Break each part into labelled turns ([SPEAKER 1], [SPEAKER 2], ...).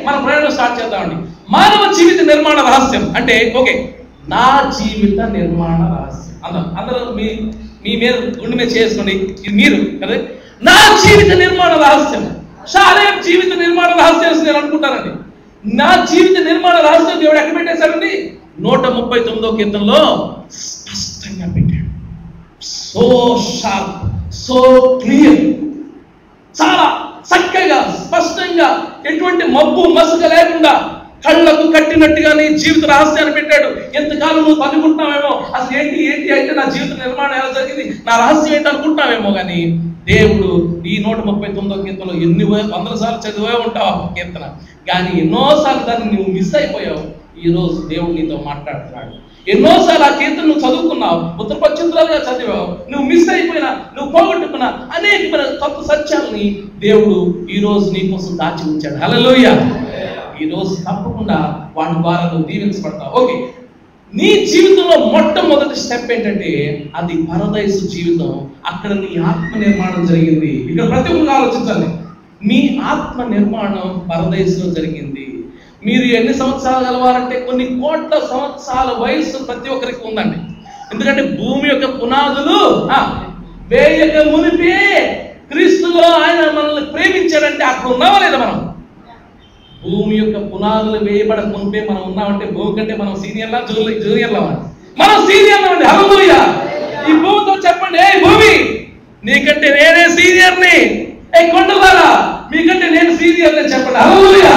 [SPEAKER 1] మన ప్రయాణం స్టార్ట్ చేద్దామండి మానవ జీవిత నిర్మాణ రహస్యం అంటే ఓకే నా జీవిత నిర్మాణ రహస్యం అందరం అందరూ మీ మీ మీద గుండె మీద చేసుకోండి ఇది మీరు కదా నా జీవిత నిర్మాణ రహస్యం షాలేం జీవిత నిర్మాణ రహస్యం అని నేను అనుకుంటానండి నా జీవిత నిర్మాణ రహస్యం దేవుడు ఎక్కడ పెట్టేశాడండి నూట ముప్పై తొమ్మిదో కీర్తనలో స్పష్టంగా పెట్టాడు సో షార్ప్ సో క్లియర్ చాలా చక్కగా స్పష్టంగా ఎటువంటి మబ్బు మసుక లేకుండా కళ్ళకు కట్టినట్టుగా నీ జీవిత రహస్యాన్ని పెట్టాడు ఎంతకాలం నువ్వు అనుకుంటున్నావేమో అసలు ఏంటి ఏంటి అయితే నా జీవిత నిర్మాణం ఎలా జరిగింది నా రహస్యం ఏంటి అనుకుంటున్నావేమో కానీ దేవుడు ఈ నూట ముప్పై తొమ్మిదో కీర్తనలో ఎన్ని వ- వందల సార్లు చదివే ఉంటావు ఆ కీర్తన కానీ ఎన్నోసార్లు దాన్ని నువ్వు మిస్ అయిపోయావు ఈ రోజు దేవుడు నీతో మాట్లాడుతున్నాడు ఎన్నోసార్లు ఆ కీర్తన నువ్వు చదువుకున్నావు ఉత్తరపక్షంతులుగా చదివావు నువ్వు మిస్ అయిపోయినా నువ్వు పోగొట్టుకున్నా అనేకమైన తప్పు సత్యాలని దేవుడు ఈ రోజు నీ కోసం దాచి ఉంచాడు హల్లెలూయా ఈ రోజు తప్పకుండా వాటి ద్వారా నువ్వు దీవించబడతావు ఓకే నీ జీవితంలో మొట్టమొదటి స్టెప్ ఏంటంటే అది పరదైసు జీవితం అక్కడ నీ ఆత్మ నిర్మాణం జరిగింది ఇక్కడ ప్రతి ఒక్కరు ఆలోచించాలి మీ ఆత్మ నిర్మాణం పరదైసులో జరిగింది మీరు ఎన్ని సంవత్సరాలు గలవారంటే కొన్ని కోట్ల సంవత్సరాల వయస్సు ప్రతి ఒక్కరికి ఉందండి ఎందుకంటే భూమి యొక్క పునాదులు ఆ, వేయక మునిపే క్రీస్తులో ఆయన మనల్ని ప్రేమించాడంటే అక్కడ ఉన్నావా లేదా మనం భూమి యొక్క పునాదులు వేయబడ మునిపే మనం ఉన్నామంటే భూమి కంటే మనం సీనియర్లా జూనియర్ జూనియర్లా మనం సీనియర్లా అండి హలోయ ఈ భూమితో చెప్పండి ఏ భూమి నీకంటే నేనే సీనియర్ని ఏ కొండలారా మీకంటే నేను సీనియర్ అని చెప్పండి హలోయ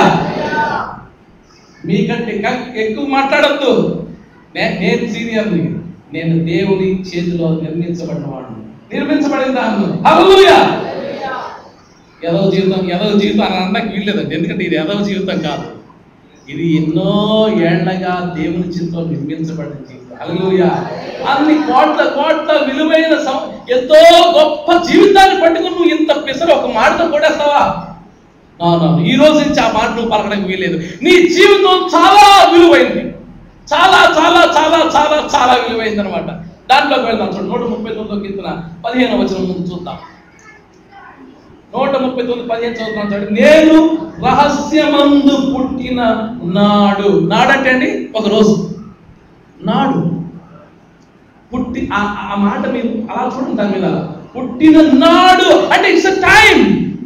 [SPEAKER 1] మీకంటే క- ఎక్కువ మాట్లాడద్దు నేను సీనియర్ని నేను దేవుని చేతిలో నిర్మించబడిన వాడిని నిర్మించబడిన దాన్ని హల్లెలూయా ఎదవ జీవితం ఎదవ జీవితం అని అనడానికి వీల్లేదండి ఎందుకంటే ఇది ఎదవ జీవితం కాదు ఇది ఎన్నో ఏళ్లగా దేవుని చేతిలో నిర్మించబడిన జీవితం హల్లెలూయా అన్ని కోట్ల కోట్ల విలువైన సం- ఎంతో గొప్ప జీవితాన్ని పట్టుకుని నువ్వు ఇంత పిసరు ఒక మాటతో కొట్టేస్తావా No, no, no. ఈ రోజు నుంచి ఆ మాట నువ్వు పలకడానికి వీలేదు నీ జీవితం చాలా విలువైంది చాలా చాలా చాలా చాలా చాలా విలువైంది అనమాట దాంట్లోకి వెళ్దాం చూడండి నూట ముప్పై తొమ్మిదో కీర్తన పదిహేను వచనం ముందు చూద్దాం నూట ముప్పై తొమ్మిది పదిహేను చదువుతున్నాం చూడండి నేను రహస్యమందు పుట్టిన నాడు నాడంటే అండి ఒక రోజు నాడు పుట్టి ఆ ఆ మాట మీరు అలా చూడండి దాని మీద పుట్టిన నాడు అంటే ఇట్స్ అ టైం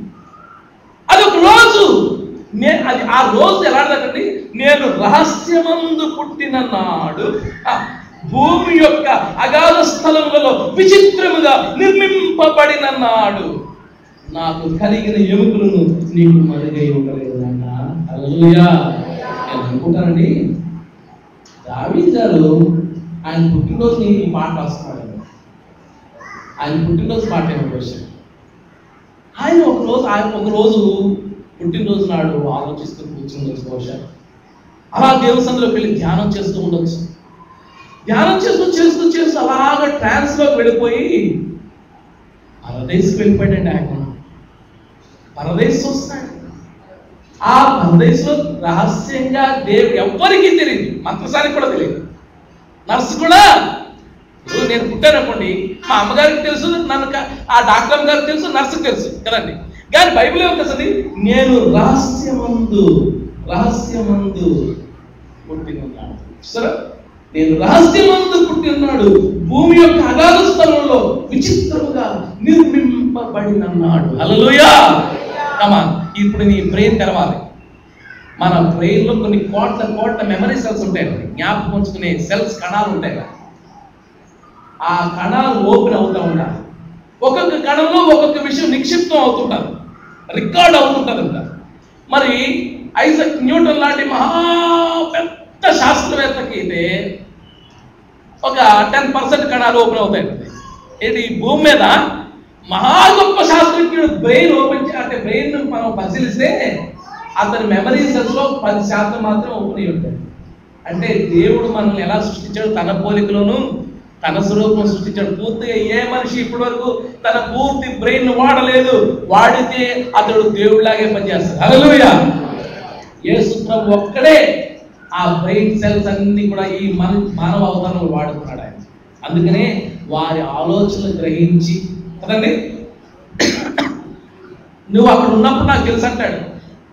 [SPEAKER 1] అది ఒక రోజు నే- అది ఆ రోజు ఎలాంటిదండి నేను రహస్యమందు పుట్టిన నాడు ఆ, భూమి యొక్క అగాధ స్థలములలో విచిత్రముగా నిర్మింపబడిన నాడు నాకు కలిగిన ఎముకలను నీకు మరుగై ఉండలేదన్నా హల్లెలూయా నేను అనుకుంటానండి దావీదు గారు ఆయన పుట్టినరోజుని ఈ పాట రాస్తున్నాడు ఆయన పుట్టినరోజు పాట ఏమో క్వశ్చన్ ఆయన ఒక రోజు ఆయన ఒక రోజు పుట్టినరోజు నాడు ఆలోచిస్తూ కూర్చుండొచ్చు బహుశా అలా దేవస్థానంలోకి వెళ్ళి ధ్యానం చేస్తూ ఉండొచ్చు ధ్యానం చేస్తూ చేస్తూ చేస్తూ అలాగా ట్రాన్స్లోకి వెళ్ళిపోయి పరదేశకు వెళ్ళిపోయాడండి ఆయన పరదేశ్ వస్తాడు ఆ పరదేశంలో రహస్యంగా దేవుడు ఎవ్వరికీ తెలియదు మంత్రసానికి కూడా తెలియదు నర్సు కూడా ఇప్పుడు నేను పుట్టాను అనుకోండి మా అమ్మగారికి తెలుసు నన్ను క- ఆ డాక్టర్ గారికి తెలుసు నర్సుకి తెలుసు కదండి కానీ బైబిల్ ఏమంటుంది నేను రహస్యమందు రహస్యమందు పుట్టినన్నాడు సరే నేను రహస్యమందు పుట్టినాడు భూమి యొక్క అగాధ స్థలంలో విచిత్రముగా నిర్మింపబడినన్నాడు హల్లెలూయా కమాన్ ఇప్పుడు నీ బ్రెయిన్ తెరవాలి మన బ్రెయిన్ లో కొన్ని కోట్ల కోట్ల మెమరీ సెల్స్ ఉంటాయి జ్ఞాపకం ఉంచుకునే సెల్స్ కణాలు ఉంటాయి కదా. ఆ కణాలు ఓపెన్ అవుతూ ఉండాలి ఒక్కొక్క కణంలో ఒక్కొక్క విషయం నిక్షిప్తం అవుతుంటారు రికార్డ్ అవుతుంటదంట మరి ఐజక్ న్యూటన్ లాంటి మహా పెద్ద శాస్త్రవేత్తకి అయితే ఒక టెన్ పర్సెంట్ కణాలు ఓపెన్ అవుతాయి ఏంటి ఈ భూమి మీద మహా గొప్ప శాస్త్రజ్ఞుడు బ్రెయిన్ ఓపెన్ చే- అంటే బ్రెయిన్ మనం పరిశీలిస్తే అతని మెమరీ సెల్స్ లో పది శాతం మాత్రం ఓపెన్ అయి ఉంటాయి అంటే దేవుడు మనల్ని ఎలా సృష్టించాడు తన పోలికలోను తన స్వరూపం సృష్టించాడు పూర్తిగా ఏ మనిషి ఇప్పటి వరకు తన పూర్తి బ్రెయిన్ వాడలేదు వాడితే అతడు దేవుడిలాగే పనిచేస్తాడు హల్లెలూయా యేసు ప్రభు ఒక్కడే ఆ బ్రెయిన్ సెల్స్ అన్ని కూడా ఈ మన మానవ అవతారంలో వాడుతున్నాడు ఆయన అందుకనే వారి ఆలోచనలు గ్రహించి కదండి నువ్వు అక్కడ ఉన్నప్పుడు నాకు తెలుసు అంటాడు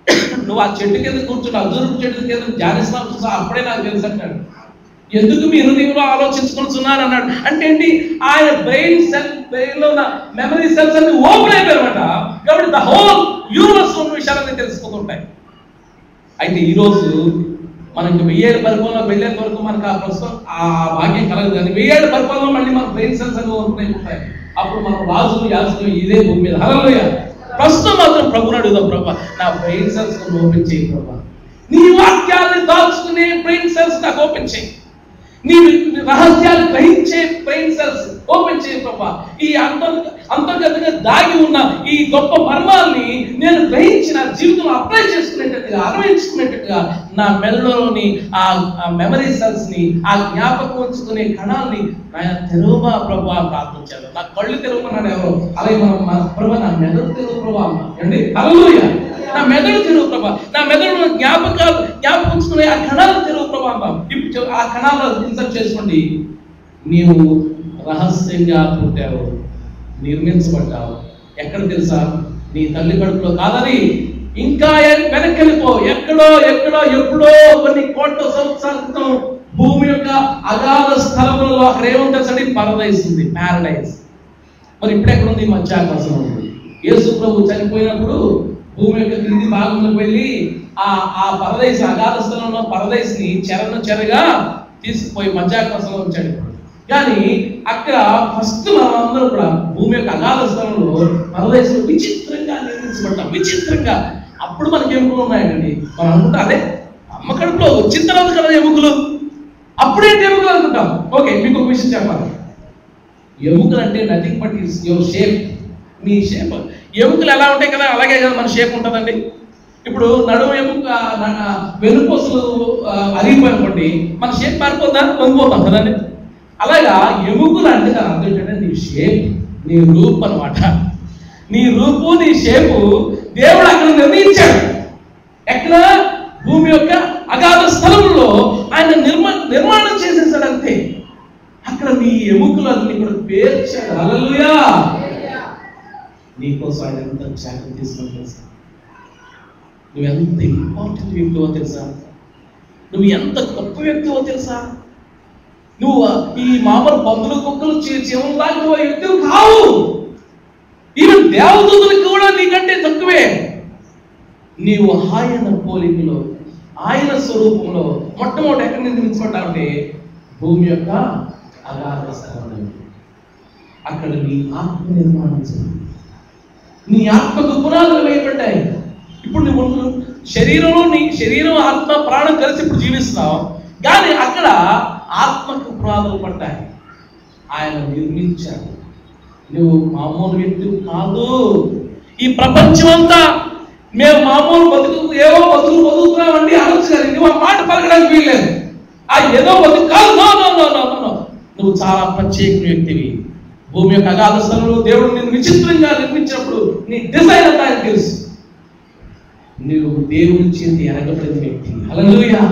[SPEAKER 1] నువ్వు ఆ చెట్టు కింద కూర్చున్నావు అజూరు చెట్టు కింద ధ్యానిస్తున్నావు చూసా అప్పుడే నాకు తెలుసు అంటాడు ఎందుకు మీ హృదయంలో ఆలోచించుకుంటున్నారు అన్నాడు అంటే ఏంటి ఆయన బ్రెయిన్ సెల్ బ్రెయిన్ లో ఉన్న మెమరీ సెల్స్ అన్ని ఓపెన్ అయిపోయారన్నమాట కాబట్టి ద హోల్ యూనివర్స్ ఉన్న విషయాలన్నీ తెలిసిపోతుంటాయి అయితే ఈరోజు మనకి వెయ్యేళ్ళ పరిపాలన వెళ్ళేంత వరకు మనకు ఆ ప్రస్తుతం ఆ భాగ్యం కలగదు కానీ వెయ్యేళ్ళ పరిపాలన మళ్ళీ మన బ్రెయిన్ సెల్స్ అన్ని ఓపెన్ అయిపోతాయి అప్పుడు మనం రాజులు యాజకులు ఇదే భూమి మీద హలోయ ప్రస్తుతం మాత్రం ప్రభుని అడుగుదాం ప్రభా నా బ్రెయిన్ సెల్స్ ఓపెన్ చేయి ప్రభా నీ వాక్యాన్ని దాచుకునే బ్రెయిన్ సెల్స్ నాకు ఓపెన్ చేయి నీ రహస్యాలు గ్రహించే బ్రెయిన్ సెల్స్ ఓపెన్ చేయ ప్రభా ఈ అంతర్ అంతర్గతంగా దాగి ఉన్న ఈ గొప్ప మర్మాల్ని నేను గ్రహించి నా జీవితంలో అప్లై చేసుకునేటట్టుగా అన్వయించుకునేటట్టుగా నా మెదడులోని ఆ మెమరీ సెల్స్ ని ఆ జ్ఞాపకం ఉంచుకునే కణాల్ని ఆయన తెరువమా ప్రభా ప్రార్థించాను నా కళ్ళు తెరవమన్నాడు ఎవరు అలాగే మనం మన ప్రభా నా మెదడు తెరువు ప్రభా అండి హల్లెలూయా నా మెదడు తెరువు ప్రభా నా మెదడు జ్ఞాపకాలు జ్ఞాపకం ఉంచుకునే ఆ కణాలు తెరువు ప్రభా అందాం ఇప్పుడు చె- ఆ కణాలు ఇన్సర్ట్ చేసుకోండి నీవు రహస్యంగా పుట్టావు నిర్మించబడ్డావు ఎక్కడ తెలుసా నీ తల్లి కడుపులో కాదని ఇంకా ఎ- వెనక్కి వెళ్ళిపో ఎక్కడో ఎక్కడో ఎప్పుడో కొన్ని కోట్ల సంవత్సరాల క్రితం భూమి యొక్క అగాధ స్థలములలో అక్కడ ఏముంటుంది పరదైస్ ఉంది ప్యారడైజ్ మరి ఇప్పుడు ఎక్కడ ఉంది మధ్యాకాశం ఉంది యేసు ప్రభు చనిపోయినప్పుడు భూమి యొక్క క్రింది భాగంలోకి వెళ్ళి ఆ ఆ పరదేశ అగాధ స్థలంలో పరదేశ్ ని చెరను చెరగా తీసుకుపోయి మధ్యాకాశంలో ఉంచాడు కానీ అక్కడ ఫస్ట్ మనం అందరం కూడా భూమి యొక్క అగాధ స్థలంలో పరదేశంలో విచిత్రంగా నిర్మించబడ్డాం విచిత్రంగా అప్పుడు మనకి ఎముకలు ఉన్నాయండి మనం అనుకుంటా అదే అమ్మ కడుపులో వచ్చిన తర్వాత కదా ఎముకలు అప్పుడేంటి ఎముకలు అనుకుంటాం ఓకే మీకు ఒక విషయం చెప్పాలి ఎముకలు అంటే nothing but is your shape మీ షేప్ ఎముకలు ఎలా ఉంటాయి కదా అలాగే కదా మన షేప్ ఉంటుందండి ఇప్పుడు నడుము ఎముక న- వెన్నుపూసలు ఆ, అరిగిపోయినప్పటి మన షేప్ మారిపోద్దా పొంగిపోతాం కదండి అలాగా ఎముకలు అంటే దాని అర్థం ఏంటంటే నీ షేప్ నీ రూప్ అన్నమాట నీ రూపు నీ షేపు దేవుడు అక్కడ నిర్ణయించాడు ఎక్కడ భూమి యొక్క అగాధ స్థలంలో ఆయన నిర్మా నిర్మాణం చేసేసాడు అంతే అక్కడ నీ ఎముకలన్నీ కూడా పేర్చాడు హల్లెలూయా నీకోసం ఆయన ఎంత త్యాగం తీసుకొని తెలుసా నువ్వు ఎంత ఇంపార్టెంట్ వ్యక్తివో తెలుసా నువ్వు ఎంత గొప్ప వ్యక్తివో తెలుసా నువ్వు ఈ మామూలు పందులు కుక్కలు చెవులాగా నువ్వు వ్యక్తివి కావు ఈవెన్ దేవదూతులకు కూడా నీకంటే తక్కువే నీవు ఆయన పోలికలో ఆయన స్వరూపంలో మొట్టమొదటి ఎక్కడి నుంచి నిర్మించబడ్డావంటే భూమి యొక్క అగాధ స్థలంలో అక్కడ నీ ఆత్మ నిర్మాణం జరిగింది నీ ఆత్మకు పునాదులు వేయబడ్డాయి ఇప్పుడు నువ్వు శరీరంలో నీ శరీరం ఆత్మ ప్రాణం కలిసి ఇప్పుడు జీవిస్తున్నావు కానీ అక్కడ ఆత్మకు పునాదులు పడ్డాయి ఆయన నిర్మించాడు నువ్వు మామూలు వ్యక్తి కాదు ఈ ప్రపంచం అంతా మేము మామూలు బతుకు ఏవో బతుకు బతుకుతున్నామండి అనొచ్చు కానీ నువ్వు ఆ మాట పలకడానికి వీల్లేదు ఆ ఏదో బతుకు కాదు no no no no no నువ్వు చాలా ప్రత్యేక వ్యక్తివి భూమి యొక్క అగాధ స్థలంలో దేవుడు నిన్ను విచిత్రంగా నిర్మించినప్పుడు నీ డిజైన్ అంతా ఆయన తెలుసు నువ్వు దేవుని చేతి ఎరగబడిన వ్యక్తి హల్లెలూయా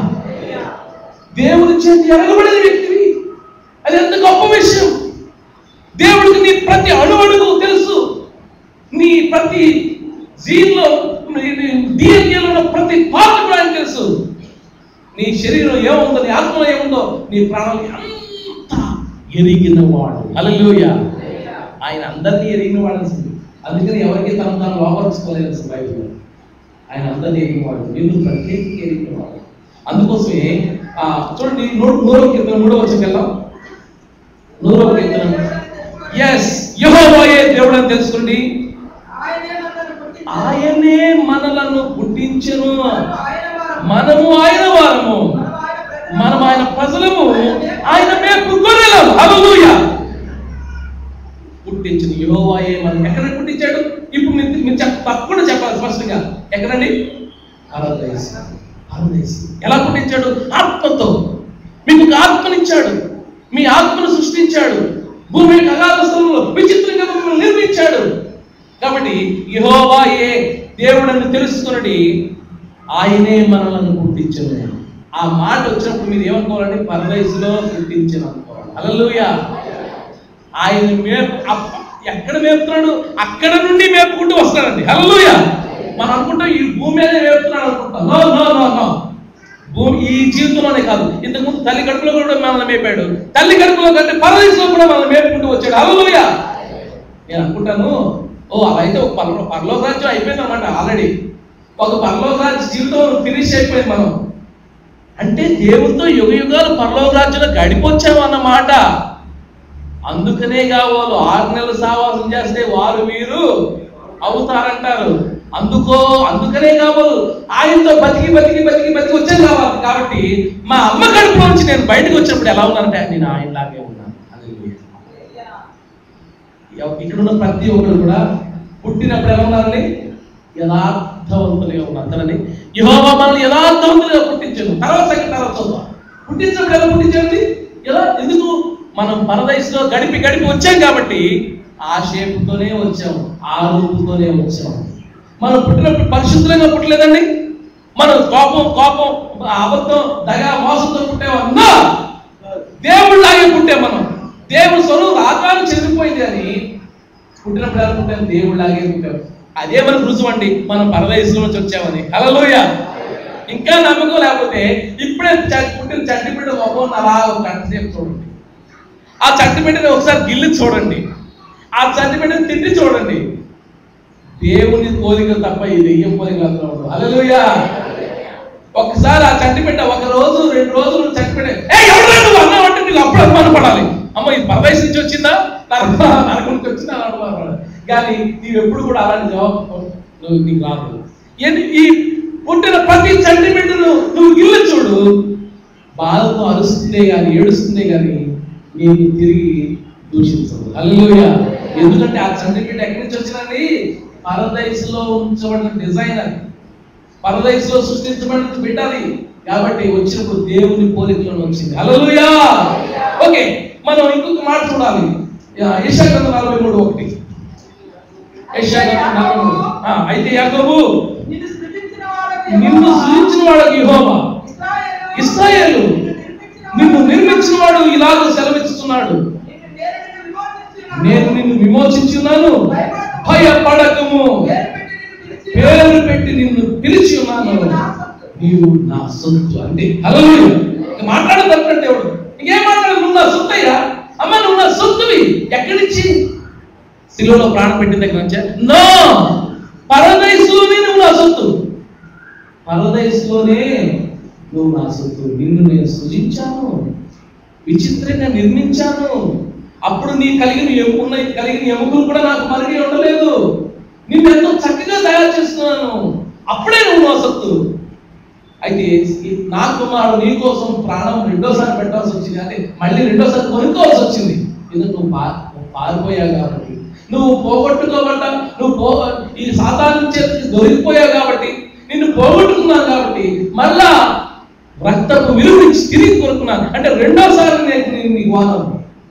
[SPEAKER 1] దేవుని చేతి ఎరగబడిన వ్యక్తివి అది ఎంత గొప్ప విషయం దేవుడికి నీ ప్రతి అణువడుగు తెలుసు నీ ప్రతి జీన్లో డిఎన్ఏలో ఉన్న ప్రతి పార్ట్ కూడా ఆయన తెలుసు నీ శరీరం ఏముందో నీ ఆత్మలో ఏముందో నీ ప్రాణం అంత ఎరిగిన వాడు హల్లెలూయ ఆయన అందరినీ ఎరిగిన వాడు అసలు అందుకని ఎవరికి తను తాను లోపరుచుకోలేదు అసలు బైబిల్లో ఆయన అందరినీ ఎరిగిన వాడు నిన్ను ప్రత్యేకంగా ఎరిగిన వాడు అందుకోసమే ఆ, చూడండి నూరు నూరవ కీర్తన మూడవ వచ్చి వెళ్దాం నూరవ కీర్తన ఎస్ యెహోవాయే దేవుడు అని తెలుసుకోండి
[SPEAKER 2] ఆయనే మనల్ని పుట్టించాడు.
[SPEAKER 1] ఆయనే మనలను పుట్టించెను
[SPEAKER 2] ఆయన వారము.
[SPEAKER 1] మనము ఆయన వారము
[SPEAKER 2] మనం ఆయన ప్రజలము.
[SPEAKER 1] మనం ఆయన ప్రజలము ఆయన మేపు గొర్రెలం హల్లెలూయా పుట్టించిన యెహోవాయే మనం ఎక్కడ పుట్టించాడు ఇప్పుడు మీరు మీరు చెప్ప తప్పకుండా చెప్పాలి స్పష్టంగా ఎక్కడండి పరదేశ్ పరదేశ్ ఎలా పుట్టించాడు ఆత్మతో మీకు ఒక ఆత్మనిచ్చాడు మీ ఆత్మను సృష్టించాడు భూమి యొక్క అగాధ స్థలంలో విచిత్రంగా మిమ్మల్ని నిర్మించాడు కాబట్టి యెహోవాయే దేవుడని తెలుసుకున్నది ఆయనే మనలను పుట్టించను ఆ మాట వచ్చినప్పుడు మీరు ఏమనుకోవాలంటే పరదేశంలో పుట్టించను అనుకోవాలి హల్లెలూయా ఆయన మేపు అప్ప- ఎక్కడ మేపుతున్నాడు అక్కడ నుండి మేపుకుంటూ వస్తాడండి హల్లెలూయా మనం అనుకుంటాం ఈ భూమి మీదే వేపుతున్నాడు అనుకుంటాం నో నో నో నో భూమి ఈ జీవితంలోనే కాదు ఇంతకుముందు తల్లి కడుపులో కూడా మనల్ని మేపాడు తల్లి కడుపులో కంటే పరదేశంలో కూడా మనల్ని మేపుకుంటూ వచ్చాడు అలలుయ నేను అనుకుంటాను ఓ అలా అయితే ఒక పర్లో పరలోక రాజ్యం అయిపోయింది అనమాట ఆల్రెడీ ఒక పరలోక రాజ్య జీవితం ఫినిష్ అయిపోయింది మనం అంటే దేవునితో యుగ యుగాలు పరలోక రాజ్యంలో గడిపొచ్చాము అన్నమాట అందుకనే కావాలి ఆరు నెలలు సావాసం చేస్తే వారు వీరు అవుతారంటారు అందుకో అందుకనే కావాలి ఆయనతో బతికి బతికి బతికి బతికి వచ్చాను కావాలి కాబట్టి మా అమ్మ కడుపులో నుంచి నేను బయటకు వచ్చినప్పుడు ఎలా ఉన్నానంటే నేను ఆయనలాగే ఉన్నాను హల్లెలూయా. ఎవ- ఇక్కడ ఉన్న ప్రతి ఒక్కరు కూడా పుట్టినప్పుడు ఎలా ఉన్నారని యథార్థవంతులుగా ఉన్నారని యహోవా మనల్ని యథార్థవంతులుగా పుట్టించాడు తర్వాత సంగతి తర్వాత చూద్దాం పుట్టించినప్పుడు ఎలా పుట్టించండి ఎలా ఎందుకు మనం పరదయసులో గడిపి గడిపి వచ్చాం కాబట్టి ఆ షేపుతోనే వచ్చాము ఆ రూపుతోనే వచ్చాము మనం పుట్టినప్పుడు పరిశుద్ధంగా పుట్టలేదండి మనం కోపం కోపం అబద్ధం దగా మోసంతో పుట్టామన్నా దేవుళ్ళలాగే పుట్టాం మనం దేవుడి స్వరూపం ఆకారం చెందిపోయింది అని పుట్టినప్పుడు ఎలా పుట్టాం దేవుళ్ళలాగే పుట్టాం అదే మనకు రుజువు అండి మనం పరదేశంలో నుంచి వచ్చామని హలోయ ఇంకా నమ్మకం లేకపోతే ఇప్పుడే చ- పుట్టిన చట్టి బిడ్డ మొహం అలా ఒక గంట సేపు చూడండి ఆ చట్టి బిడ్డని ఒకసారి గిల్లి చూడండి ఆ చట్టి బిడ్డని తిట్టి చూడండి దేవుని పోలిక తప్ప ఇది దెయ్యం పోలిక ఉండదు హల్లెలూయా ఒకసారి ఆ చట్టి బిడ్డ ఒక రోజు రెండు రోజులు చట్టి బిడ్డ ఏ ఎవరు నువ్వు అన్నావు అంటే నీకు అప్పుడు అనుమానం పడాలి అమ్మ ఇది పరదేశం నుంచి వచ్చిందా నరక నరకం నుంచి వచ్చిందా అని అనుమానం పడాలి కానీ నీవు ఎప్పుడు కూడా అలాంటి జవాబు నువ్వు నీకు రాదు ఏంటి ఈ పుట్టిన ప్రతి చట్టి బిడ్డను నువ్వు గిల్లు చూడు బాధతో అరుస్తుందే గాని ఏడుస్తుందే గాని నేను తిరిగి దూషించదు హల్లెలూయా ఎందుకంటే ఆ చంటి బిడ్డ ఎక్కడి నుంచి వచ్చిందండి పరదైస్లో ఉంచబడిన డిజైన్ అది పరదైస్లో సృష్టించబడిన బిడ్డ అది కాబట్టి వచ్చినప్పుడు దేవుని పోలికలో వచ్చింది హల్లెలూయా ఓకే మనం ఇంకొక మాట చూడాలి యశాగ్రంథం నలభై మూడు ఒకటి యశాగ్రంథం నలభై మూడు ఆ, అయితే యాకోబు
[SPEAKER 2] నిన్ను సృజించిన వాడకు
[SPEAKER 1] నిన్ను
[SPEAKER 2] యెహోవా,
[SPEAKER 1] సృజించిన వాడు యెహోవా
[SPEAKER 2] ఇశ్రాయేలు,
[SPEAKER 1] ఇశ్రాయేలు నిన్ను నిర్మించిన వాడు ఇలాగ సెలవిస్తున్నాడు
[SPEAKER 2] నేను నిన్ను విమోచించున్నాను.
[SPEAKER 1] నేను నిన్ను విమోచించున్నాను భయపడకము
[SPEAKER 2] పేరు పెట్టి నిన్ను పిలిచి
[SPEAKER 1] పేరు పెట్టి నిన్ను పిలిచి ఉన్నాను
[SPEAKER 2] నీవు నా సొత్తు.
[SPEAKER 1] నీవు నా సొత్తు అంటే హలో మాట్లాడదంటే ఎవడు ఇంకేం మాట్లాడదు నువ్వు నా సొత్తయ్యా అమ్మ నువ్వు నా సొత్తువి ఎక్కడి నుంచి శిలువలో ప్రాణం పెట్టిన దగ్గర నుంచా నో పరదైసులోనే నువ్వు నా సొత్తు పరదైసులోనే నువ్వు నా సొత్తు నిన్ను నేను సృజించాను విచిత్రంగా నిర్మించాను అప్పుడు నీ కలిగిన ఎముకున్న కలిగిన ఎముకలు కూడా నాకు మరిగి ఉండలేదు నిన్ను ఎంతో చక్కగా తయారు చేస్తున్నాను అప్పుడే నువ్వు నా సొత్తు అయితే ఈ నా కుమారుడు నీ కోసం ప్రాణం రెండోసారి పెట్టాల్సి వచ్చింది అంటే మళ్ళీ రెండోసారి కొనుక్కోవాల్సి వచ్చింది ఎందుకు నువ్వు పా నువ్వు పారిపోయావు కాబట్టి నువ్వు పోగొట్టుకోబడ్డా నువ్వు పో ఈ సాధారణ చేతికి దొరికిపోయావు కాబట్టి నిన్ను పోగొట్టుకున్నాను కాబట్టి మళ్ళా రక్తపు విలువ ఇచ్చి తిరిగి కొనుక్కున్నాను అంటే రెండోసారి నేను నేను నీకు వాదం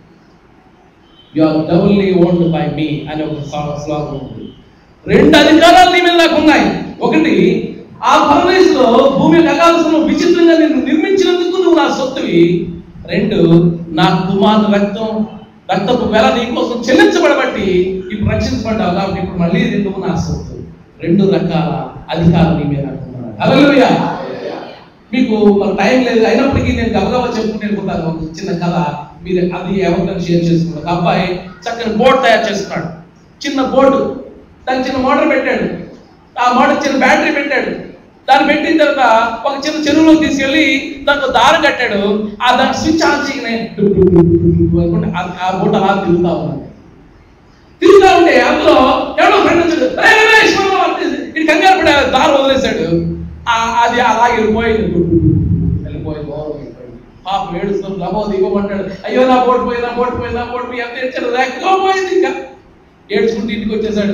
[SPEAKER 1] you are doubly owned by me అనే ఒక శ్లో- శ్లోకం ఉంది రెండు అధికారాలు నీ మీద నాకు ఉన్నాయి ఒకటి ఆ పరదేశంలో భూమి యొక్క అగాధంలో విచిత్రంగా నిన్ను నిర్మించినందుకు నువ్వు నా సొత్తువి రెండు నా కుమార్ రక్తం రక్తపు వెల నీ కోసం చెల్లించబడబట్టి ఇప్పుడు రక్షించబడ్డావు కాబట్టి ఇప్పుడు మళ్ళీ నువ్వు నా సొత్తు రెండు రకాల అధికారం నీ మీద నాకు ఉన్నాయి. హల్లెలూయా మీకు మరి టైం లేదు అయినప్పటికీ నేను గబగబా చెప్పుకుంటూ వెళ్ళిపోతాను ఒక చిన్న కథ మీరు అది ఎవరికైనా షేర్ చేసుకున్నారు ఒక అబ్బాయి చక్కని బోర్డు తయారు చేస్తున్నాడు చిన్న బోర్డు దానికి చిన్న మోటార్ పెట్టాడు ఆ మోటార్ చిన్న బ్యాటరీ పెట్టాడు దాన్ని పెట్టిన తర్వాత ఒక చిన్న చెరువులో తీసుకెళ్ళి దాంట్లో దారం కట్టాడు ఆ దాని స్విచ్ ఆన్ చేయగానే డుప్ డుప్ డుప్ డుప్ డుప్ అనుకుంటే ఆ- ఆ బోట్ అలా తిరుగుతా ఉన్నాడు తిరుగుతా ఉంటే అందులో ఎవడో ఫ్రెండ్ వచ్చాడు "రే, రే, రే, ఈశ్వరరావు" అంటే ఇది కంగారు పడి ఆ దారి వదిలేశాడు ఆ- అది అలా వెళ్ళిపోయింది వెళ్ళిపోయి దూరం వెళ్ళిపోయింది పాపం ఏడుస్తుంది లబో దిగమంటాడు అయ్యో నా బోట్ పోయి నా బోట్ పోయి నా బోట్ పోయి ఎంత ఏడ్చాడు రెక్కో పోయింది ఇంకా ఏడ్చుకుంటూ ఇంటికి వచ్చేసాడు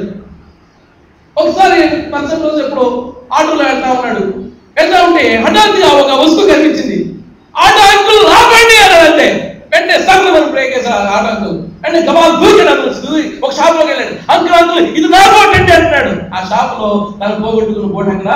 [SPEAKER 1] ఒకసారి మరుసటి రోజు ఎప్పుడు ఆటోలో వెళ్తా ఉన్నాడు వెళ్తా ఉంటే హఠాత్తుగా ఒక వస్తువు కనిపించింది ఆటో అంకుల్ రాకండి అని అంటే వెంటనే సగం మనం బ్రేక్ వేసాడు ఆటో అంకుల్ అంటే గబాల్ దూకాడు అంకుల్ దూకి ఒక షాప్ లోకి వెళ్ళాడు అంకుల్ అంకుల్ ఇది నా బోట్ అండి అంటున్నాడు ఆ షాప్ లో తను పోగొట్టుకున్న బోట్ అక్కడ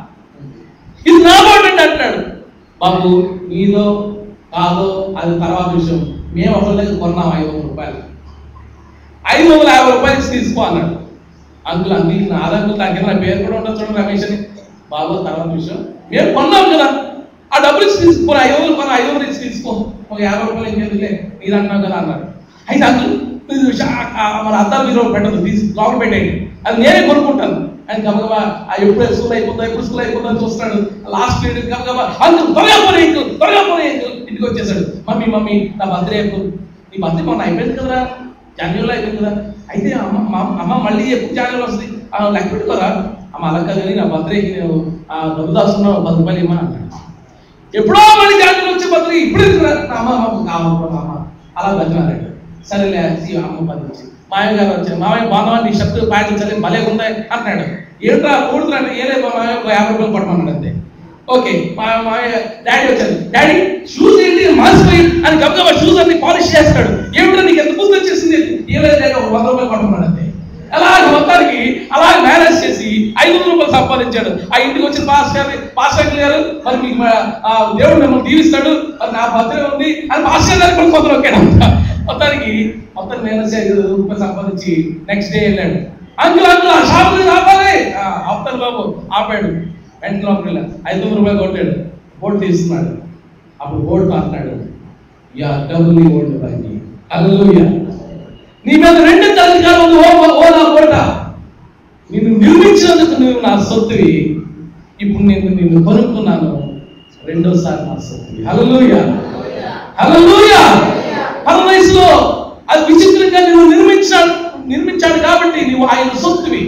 [SPEAKER 1] ఇది నా బోట్ అండి అంటున్నాడు బాబు నీదో కాదో అది తర్వాత విషయం మేము ఒకరి దగ్గర కొన్నాం ఐదు వందల రూపాయలు ఐదు వందల యాభై రూపాయలు ఇచ్చి తీసుకో అన్నాడు అంకుల్ అంకుల్ నా అంకుల్ దగ్గర నా పేరు కూడా ఉండదు చూడండి రమేష్ అని బాబు తర్వాత విషయం మేము కొన్నాం కదా ఆ డబ్బులు ఇచ్చి తీసుకో ఐదు వందలు కొన ఐదు వందలు ఇచ్చి తీసుకో ఒక యాభై రూపాయలు ఇంకెందుకులే మీరు అంటున్నావు కదా అన్నారు అయితే అంకుల్ మీరు షా- ఆ- మన అద్దాలు మీరు పెట్టదు తీసి లోపల పెట్టేయండి అది నేనే కొనుక్కుంటాను ఆయన గబగబా ఆ ఎప్పుడు స్కూల్ అయిపోతుందో ఎప్పుడు స్కూల్ అయిపోతుందో అని చూస్తున్నాడు లాస్ట్ పీరియడ్ గబగబా అంకుల్ త్వరగా పోనీ అంకుల్ త్వరగా పోనీ అంకుల్ ఇంటికి వచ్చేసాడు మమ్మీ మమ్మీ నా బర్త్డే అంకుల్ నీ బర్త్డే మొన్న అయిపోయింది కదరా జాన్యువరిలో అయిపోయింది కదా అయితే అమ్మ మా- అమ్మ మళ్ళీ ఎప్పుడు జాన్యువరి వస్తుంది ఆ, లెక్క పెట్టుకోరా అమ్మ అలా కాదు కానీ నా బర్త్డేకి నేను ఆ డబ్బు దాచుకున్నావు పది రూపాయలు ఇమ్మా అన్నాడు ఎప్పుడో మళ్ళీ జాన్యువరి వచ్చే బర్త్డే ఇప్పుడు ఎందుకురా? నా అమ్మ అమ్మ కావాలి అమ్మ అలా బతిమారాడు సరేలే అది అమ్మ పది వచ్చి మామయ్య గారు వచ్చారు మామయ్య బాగా నీ షర్ట్ పాటించాలి భలే ఉన్నాయి అంటున్నాడు ఏంట్రా కూడుతున్నాడు ఏలే మా మామయ్య ఒక యాభై రూపాయలు పడమన్నాడు అంతే ఓకే మా మామయ్య డాడీ వచ్చారు డాడీ షూస్ ఏంటి మాసిపోయి అని గబగబా షూస్ అన్ని పాలిష్ చేస్తాడు ఏమిటో నీకు ఎంత బుద్ధి వచ్చేసింది ఏలేదు డాడీ ఒక వంద రూపాయలు పడమన్నాడు అంతే అలాగ మొత్తానికి అలా మేనేజ్ చేసి ఐదు వందల రూపాయలు సంపాదించాడు ఆ ఇంటికి వచ్చిన పాస్ గారు పాస్ గారు మరి మీకు మా- ఆ దేవుడు మిమ్మల్ని దీవిస్తాడు మరి నా భద్రం ఉంది అని పాస్ గారు కూడా కొందరు ఒకేనంట మొత్తానికి మొత్తం మేనేజ్ ఐదు వందల రూపాయలు సంపాదించి నెక్స్ట్ డే వెళ్ళాడు అంకుల్ అంకుల్ ఆ షాప్ నుంచి ఆపాలి ఆ, ఆపుతాను బాబు ఆపాడు వెంటనే లోపలికి వెళ్ళా ఐదు వందల రూపాయలు కొట్టాడు బోర్డు తీసుకున్నాడు అప్పుడు బోర్డు మాట్లాడు యా డబ్బులు ఓల్డ్ బాగి హల్లెలూయా నీ మీద రెండు అధికారం ఉంది ఓ ఓ నా కోట నిన్ను నిర్మించినందుకు నువ్వు నా సొత్తువి ఇప్పుడు నేను నిన్ను కొనుక్కున్నాను రెండోసారి నా సొత్తువి హల్లెలూయా హల్లెలూయా పరదేశంలో అది విచిత్రంగా నువ్వు నిర్మించాడు నిర్మించాడు కాబట్టి నువ్వు ఆయన సొత్తువి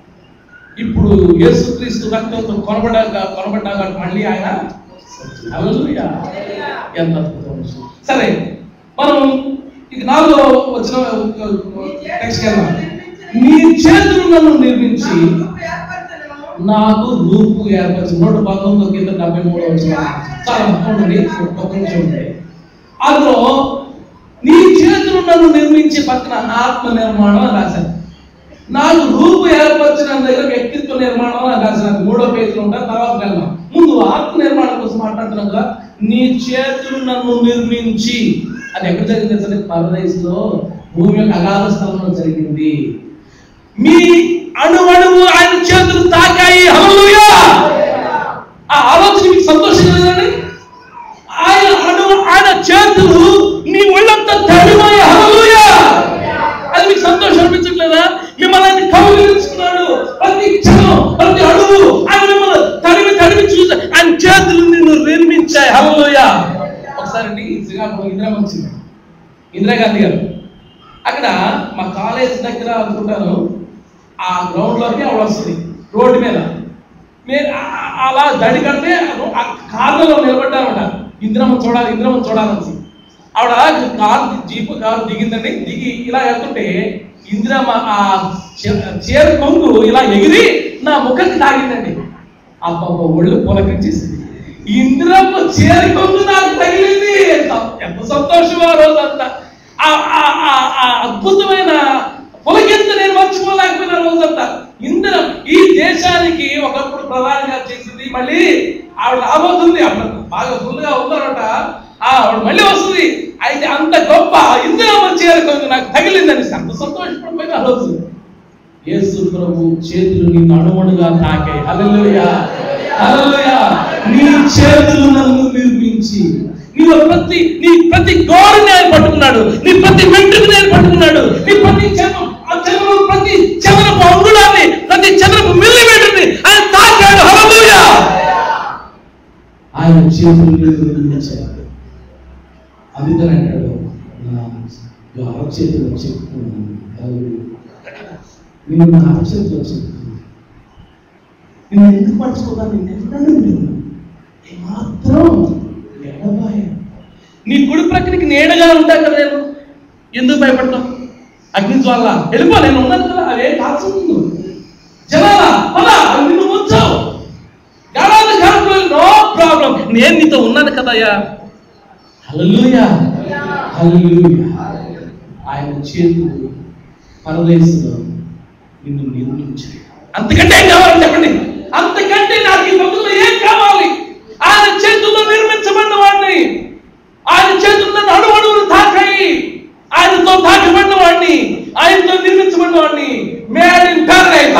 [SPEAKER 1] ఇప్పుడు యేసుక్రీస్తు రక్తంతో కొనబడ్డాక కొనబడ్డా కాబట్టి మళ్ళీ ఆయన సొత్తువి. హల్లెలూయా ఎంత అద్భుతం సరే మనం ఇది నాలుగో వచ్చిన నెక్స్ట్ వెళ్దాం నీ చేతులు నన్ను నిర్మించి నాకు రూపు ఏర్పరిచి నూట పంతొమ్మిది కింద డెబ్బై మూడు వచ్చిన చాలా ఉండండి ఒక నిమిషం ఉండండి అందులో నీ చేతులు నన్ను నిర్మించి పక్కన ఆత్మ నిర్మాణం అని రాశాను నాకు రూపు ఏర్పరిచిన దగ్గర వ్యక్తిత్వ నిర్మాణం అని రాశాను మూడో పేజీలో ఉంటా తర్వాత వెళ్దాం ముందు ఆత్మ నిర్మాణం కోసం మాట్లాడుతున్నాం కదా నీ చేతులు నన్ను నిర్మించి అది ఎక్కడ జరిగింది సరే పరదేశంలో భూమి యొక్క అగాధ స్థలంలో జరిగింది మీ అణువణువు ఆయన చేతులు తాకాయి హల్లెలూయా ఆ ఆలోచన మీకు సంతోషం లేదండి ఆయన అణువు ఆయన చేతులు నీ ఒళ్ళంతా తడిమాయి హల్లెలూయా అది మీకు సంతోషం అనిపించట్లేదా మిమ్మల్ని ఆయన కౌగిలించుకున్నాడు ప్రతి క్షణం ప్రతి అడుగు ఆయన మిమ్మల్ని తడిమి తడిమి చూసి ఆయన చేతులు నిన్ను నిర్మించాయి హల్లెలూయా ఒకసారి అండి శ్రీకాకుళం ఇందిరా వచ్చింది ఇందిరాగాంధీ గారు అక్కడ మా కాలేజ్ దగ్గర అనుకుంటాను ఆ గ్రౌండ్ లోకి ఆవిడ వస్తుంది రోడ్డు మీద నేను ఆ- ఆ- అలా దడి కడితే ఆ కార్లలో నిలబడ్డామట ఇంద్రమ్మ చూడాలి ఇంద్రమ్మ చూడాలని ఆవిడ కారు జీపు కారు దిగిందండి దిగి ఇలా వెళ్తుంటే ఇందిరమ్మ ఆ చే- చీర కొంగు ఇలా ఎగిరి నా ముఖానికి తాగిందండి అబ్బబ్బ ఒళ్ళు పులకించేసింది ఇందిరమ్మ చీర కొంగు నాకు తగిలింది ఎంత ఎంత సంతోషం ఆ రోజంతా ఆ ఆ- ఆ- ఆ అద్భుతమైన పులకింత నేను మర్చిపోలేకపోయిన రోజంతా ఇందిరం ఈ దేశానికి ఒకప్పుడు ప్రధానిగా చేసింది మళ్ళీ ఆవిడ రాబోతుంది అప్పుడు బాగా ఫుల్గా ఉన్నారట ఆ, ఆవిడ మళ్ళీ వస్తుంది అయితే అంత గొప్ప ఇందిరమ్మ చీర కొంగు నాకు తగిలిందని అంత సంతోషపడిపోయిన ఆ రోజు యేసు ప్రభు చేతులు నిన్ను అణువణుగా తాకాయి హల్లెలూయా హల్లెలూయా నీ చేతులు నన్ను నిర్మించి నీలో ప్రతి నీ ప్రతి గోరుని ఆయన పట్టుకున్నాడు నీ ప్రతి వెంట్రుకని ఆయన పట్టుకున్నాడు నీ ప్రతి చర్మం ఆ చర్మం ప్రతి చంద్రపు అంగుళాన్ని ప్రతి చంద్రపు మిల్లిమీటర్ని ఆయన తాకాడు హల్లెలూయా ఆయన చేతులు నిర్మించాడు అందుకని అంటాడు నా అరచేతిలో చెప్పుకున్నాను హల్లెలూయా నేను నా అరచేతిలో చెప్పుకున్నాను నేను ఎందుకు పట్టుకోవాలి నేను ఎన్నడూ నేను మాత్రం ఎడబాయను నీ కుడి ప్రక్కనికి నీడగా ఉంటా కదా నేను ఎందుకు భయపడతాం అగ్ని జ్వాల వెళ్ళిపో నేను ఉన్నాను కదా అవే కాల్చుకుందు జనాల పద నిన్ను ఉంచావు గడాలు కాల్చుకో నో ప్రాబ్లం నేను నీతో ఉన్నాను కదయ్యా హల్లెలూయా హల్లెలూయా ఆయన చేతులు పరదేశంలో నిన్ను నిర్మించాయి అంతకంటే ఏం కావాలి చెప్పండి అంతకంటే నాకు ఈ బతుకులో ఏం కావాలి ఆయన చేతుల్లో నిర్మించబడిన వాడిని ఆయన చేతుల్లో అణువణువులు తాకాయి ఆయనతో తాకబడిన వాడిని ఆయనతో నిర్మించబడిన వాడిని మేడ్ ఇన్ ప్యారడైజ్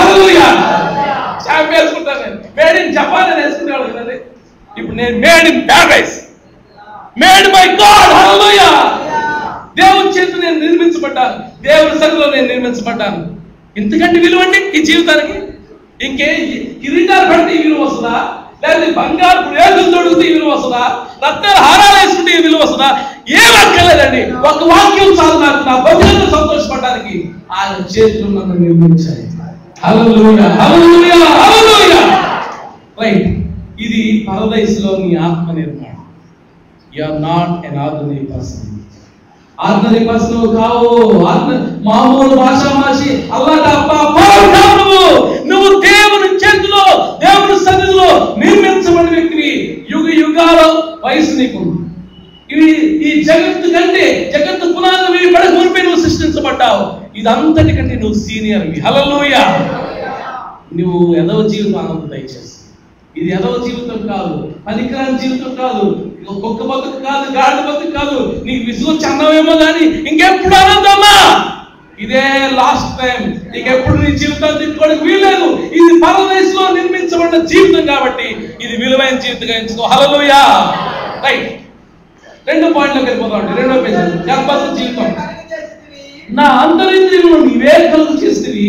[SPEAKER 1] ఇప్పుడు నేను made in paradise made my God hallelujah దేవుని చేత నేను నిర్మించబడ్డాను దేవుని సన్నిధిలో నేను నిర్మించబడ్డాను ఇంతకంటే విలువ అండి ఈ జీవితానికి ఇంకే కిరీటాలు పడితే ఈ విలువ వస్తుందా లేకపోతే బంగారు రేకులు తొడిగితే ఈ విలువ వస్తుందా రత్నాలు హారాలు వేసుకుంటే ఈ విలువ వస్తుందా ఏం అక్కర్లేదండి ఒక వాక్యం చాలు నాకు నా బతుకులను సంతోషపడడానికి ఆయన చేతులు నన్ను నిర్మించాయి హల్లెలూయా హల్లెలూయా హల్లెలూయా రైట్ ఇది పరదైస్ లో నీ ఆత్మ నిర్మాణం you are not an ordinary person ordinary person కావు ఆర్డిన- మామూలు భాషా భాషి అల్లాట అబ్బా పౌరు కావు నువ్వు నువ్వు దేవుని చేతిలో దేవుని సన్నిధిలో నిర్మించబడిన వ్యక్తివి యుగ యుగాల వయసు నీకు ఇవి ఈ జగత్తు కంటే జగత్తు పునాదులు వేయబడక మునిపే నువ్వు సృష్టించబడ్డావు ఇదంతటికంటే నువ్వు సీనియర్వి హల్లెలూయా నువ్వు ఎదవ జీవితం ఆనందం దయచేసి ఇది ఎదవ జీవితం కాదు పనికిరాని జీవితం కాదు ఇది కుక్క బతుకు కాదు గాడి బతుకు కాదు నీకు విసుగు చందమేమో కానీ ఇంకెప్పుడు ఆనందమ్మా ఇదే లాస్ట్ టైం నీకెప్పుడు నీ జీవితాన్ని తిట్టుకోవడానికి వీల్లేదు ఇది పరదేశంలో నిర్మించబడిన జీవితం కాబట్టి ఇది విలువైన జీవితంగా ఎంచుకో హల్లెలూయా రైట్ రెండు పాయింట్లోకి వెళ్ళిపోతాం రెండో పేజీ గర్భస్థ జీవితం నా అంతరింద్రియమును నీవే కలుగు చేస్తుంది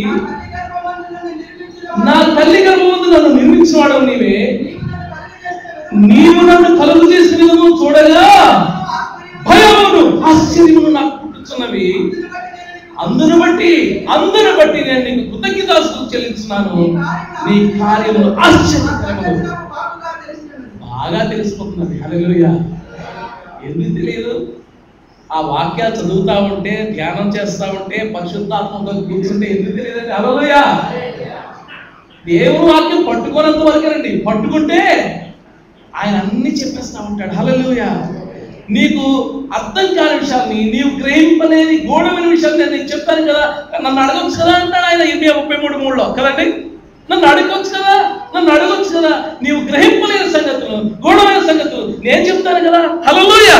[SPEAKER 1] నా తల్లి గర్భమందు నన్ను నిర్మించినవాడు నీవే నీవు నన్ను కలుగు చేసిన విధము చూడగా భయమును ఆశ్చర్యమును నాకు పుట్టుచున్నవి అందును బట్టి అందును బట్టి నేను నీకు కృతజ్ఞతాస్తులు చెల్లించున్నాను నీ కార్యములు ఆశ్చర్యకరములు బాగా తెలిసిపోతున్నది హల్లెలూయా ఎందుకు తెలియదు ఆ వాక్యాలు చదువుతా ఉంటే ధ్యానం చేస్తా ఉంటే పరిశుద్ధాత్మతో కూర్చుంటే ఎందుకు తెలియదండి హల్లెలూయా దేవుడు వాక్యం పట్టుకోనంత వరకేనండి పట్టుకుంటే ఆయన అన్ని చెప్పేస్తా ఉంటాడు హల్లెలూయా నీకు అర్థం కాని విషయాన్ని నీవు గ్రహింపలేని గూఢమైన విషయాన్ని నేను నీకు చెప్తాను కదా నన్ను అడగొచ్చు కదా అంటాడు ఆయన ఇరవై ముప్పై మూడు మూడులో కదండి నన్ను అడగొచ్చు కదా నన్ను అడగొచ్చు కదా నీవు గ్రహింపలేని సంగతులు గూఢమైన సంగతులు నేను చెప్తాను కదా హల్లెలూయా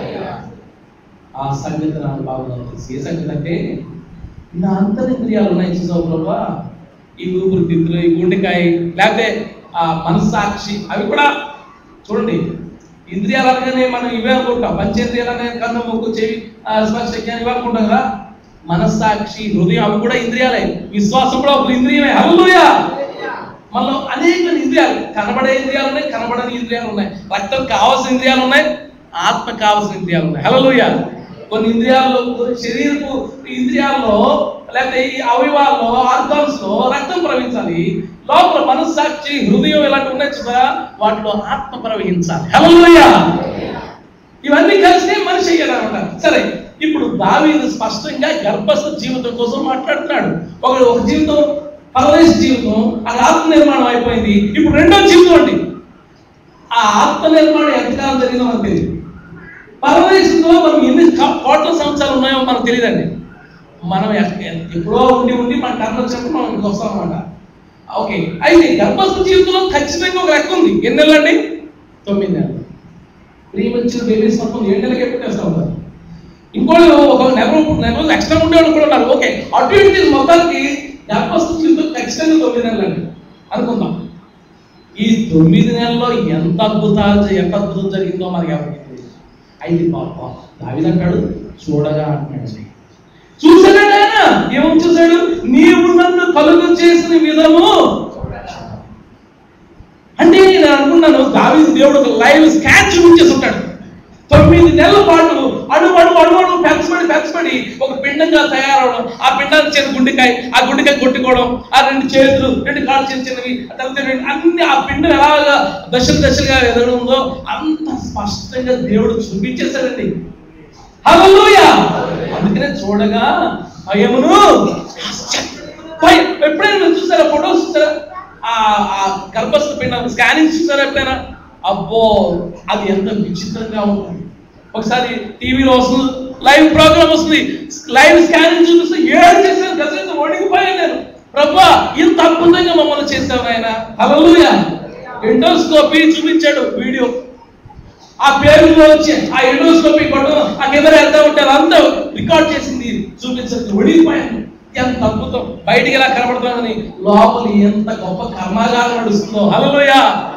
[SPEAKER 1] ఆ సంగతి నాకు బాగా తెలుసు ఏ సంగతి అంటే నా అంతరింద్రియాలు ఉన్నాయి చూసావు ప్రభా ఈ ఊపిరితిత్తులు ఈ గుండెకాయ లేకపోతే ఆ మనస్సాక్షి అవి కూడా చూడండి ఇంద్రియాలు అనగానే మనం ఇవే అనుకుంటాం పంచేంద్రియాలు అనగానే కన్ను ముక్కు చెవి ఆ, స్పర్శ జ్ఞానం ఇవే అనుకుంటాం కదా మనస్సాక్షి హృదయం అవి కూడా ఇంద్రియాలే విశ్వాసం కూడా ఒక ఇంద్రియమే హల్లెలూయా మనలో అనేక ఇంద్రియాలు కనబడే ఇంద్రియాలు ఉన్నాయి కనబడని ఇంద్రియాలు ఉన్నాయి రక్తం కావాల్సిన ఇంద్రియాలు ఉన్నాయి ఆత్మ కావాల్సిన ఇంద్రియాలు ఉన్నాయి హల్లెలూయా కొన్ని ఇంద్రియాల్లో కొన్ని శరీరపు ఇంద్రియాల్లో లేకపోతే ఈ అవయవాల్లో ఆర్గాన్స్ లో రక్తం ప్రవహించాలి లోపల మనస్సాక్షి హృదయం ఇలాంటి ఉన్నాయి చూదా వాటిలో ఆత్మ ప్రవహించాలి హల్లెలూయా ఇవన్నీ కలిస్తే మనిషి అయ్యాడనమాట సరే ఇప్పుడు దావీదు స్పష్టంగా గర్భస్థ జీవితం కోసం మాట్లాడుతున్నాడు ఒక ఒక జీవితం పరదేశ జీవితం అది ఆత్మ నిర్మాణం అయిపోయింది ఇప్పుడు రెండో జీవితం అండి ఆ ఆత్మ నిర్మాణం ఎంతకాలం జరిగిందో మనకు తెలియదు పరదేశంలో మనం ఎన్ని క- కోట్ల సంవత్సరాలు ఉన్నాయో మనకు తెలియదండి మనం ఎక్- ఎ- ఎప్పుడో ఉండి ఉండి మన టర్న్ వచ్చినప్పుడు మనం ఇక్కడికి వస్తాం అనమాట ఓకే అయితే గర్భస్థ జీవితంలో ఖచ్చితంగా ఒక లెక్క ఉంది ఎన్ని నెలలు అండి తొమ్మిది నెలలు త్రీ మంత్స్ బేబీస్ మొత్తం ఏడు నెలలకే పుట్టేస్తా ఉంటారు ఇంకోళ్ళు ఒక నెల నెల రోజులు ఎక్స్ట్రా ఉండేవాళ్ళు కూడా ఉన్నారు ఓకే అటు ఇటు తీసి మొత్తానికి గర్భస్థ జీవితం ఖచ్చితంగా తొమ్మిది నెలలు అండి అనుకుందాం ఈ తొమ్మిది నెలల్లో ఎంత అద్భుతాలు ఎంత అద్భుతం జరిగిందో మనకి ఎవరికి తెలియదు అయితే పాప దావిదంటాడు చూడగా అంటున్నాడు చూసాడు ఆయన ఏమని చూశాడు నీవు నన్ను కలుగు చేసిన విధము అంటే నేను అనుకున్నాను దావీదు దేవుడు ఒక లైవ్ స్కాచ్ చూపించేసి ఉంటాడు తొమ్మిది నెలల పాటు అడుగు అడుగు అడుగు అడుగు పెంచబడి పెంచబడి ఒక పిండంగా తయారవడం ఆ పిండానికి చిన్న గుండెకాయ ఆ గుండెకాయ కొట్టుకోవడం ఆ రెండు చేతులు రెండు కాళ్ళు చిన్న చిన్నవి ఆ తర్వాత రెండు అన్ని ఆ పిండం ఎలాగా దశలు దశలుగా ఎదగడం ఉందో అంత స్పష్టంగా దేవుడు చూపించేశాడండి హల్లెలూయా అందుకనే చూడగా భయమును భయం ఎప్పుడైనా మీరు చూసారా ఫోటోస్ చూసారా ఆ ఆ గర్భస్థ పిండం స్కానింగ్ చూసారా ఎప్పుడైనా అబ్బో అది ఎంత విచిత్రంగా ఉంటుంది ఒకసారి టీవీలో వస్తుంది లైవ్ ప్రోగ్రామ్ వస్తుంది లైవ్ స్కానింగ్ చూపిస్తే ఏడు చేశాను గజంత ఓడికిపోయాను నేను ప్రభా ఇంత అద్భుతంగా మమ్మల్ని చేశావు ఆయన హల్లెలూయా ఎండోస్కోపీ చూపించాడు వీడియో ఆ పేరులో వచ్చి ఆ ఎండోస్కోపీ కొట్టడం ఆ కెమెరా ఎంత ఉంటారు అంతా రికార్డ్ చేసింది చూపించండి ఒడిగిపోయాను ఎంత అద్భుతం బయటికి ఎలా కనబడుతుందని లోపల ఎంత గొప్ప కర్మాగారం నడుస్తుందో హలోయ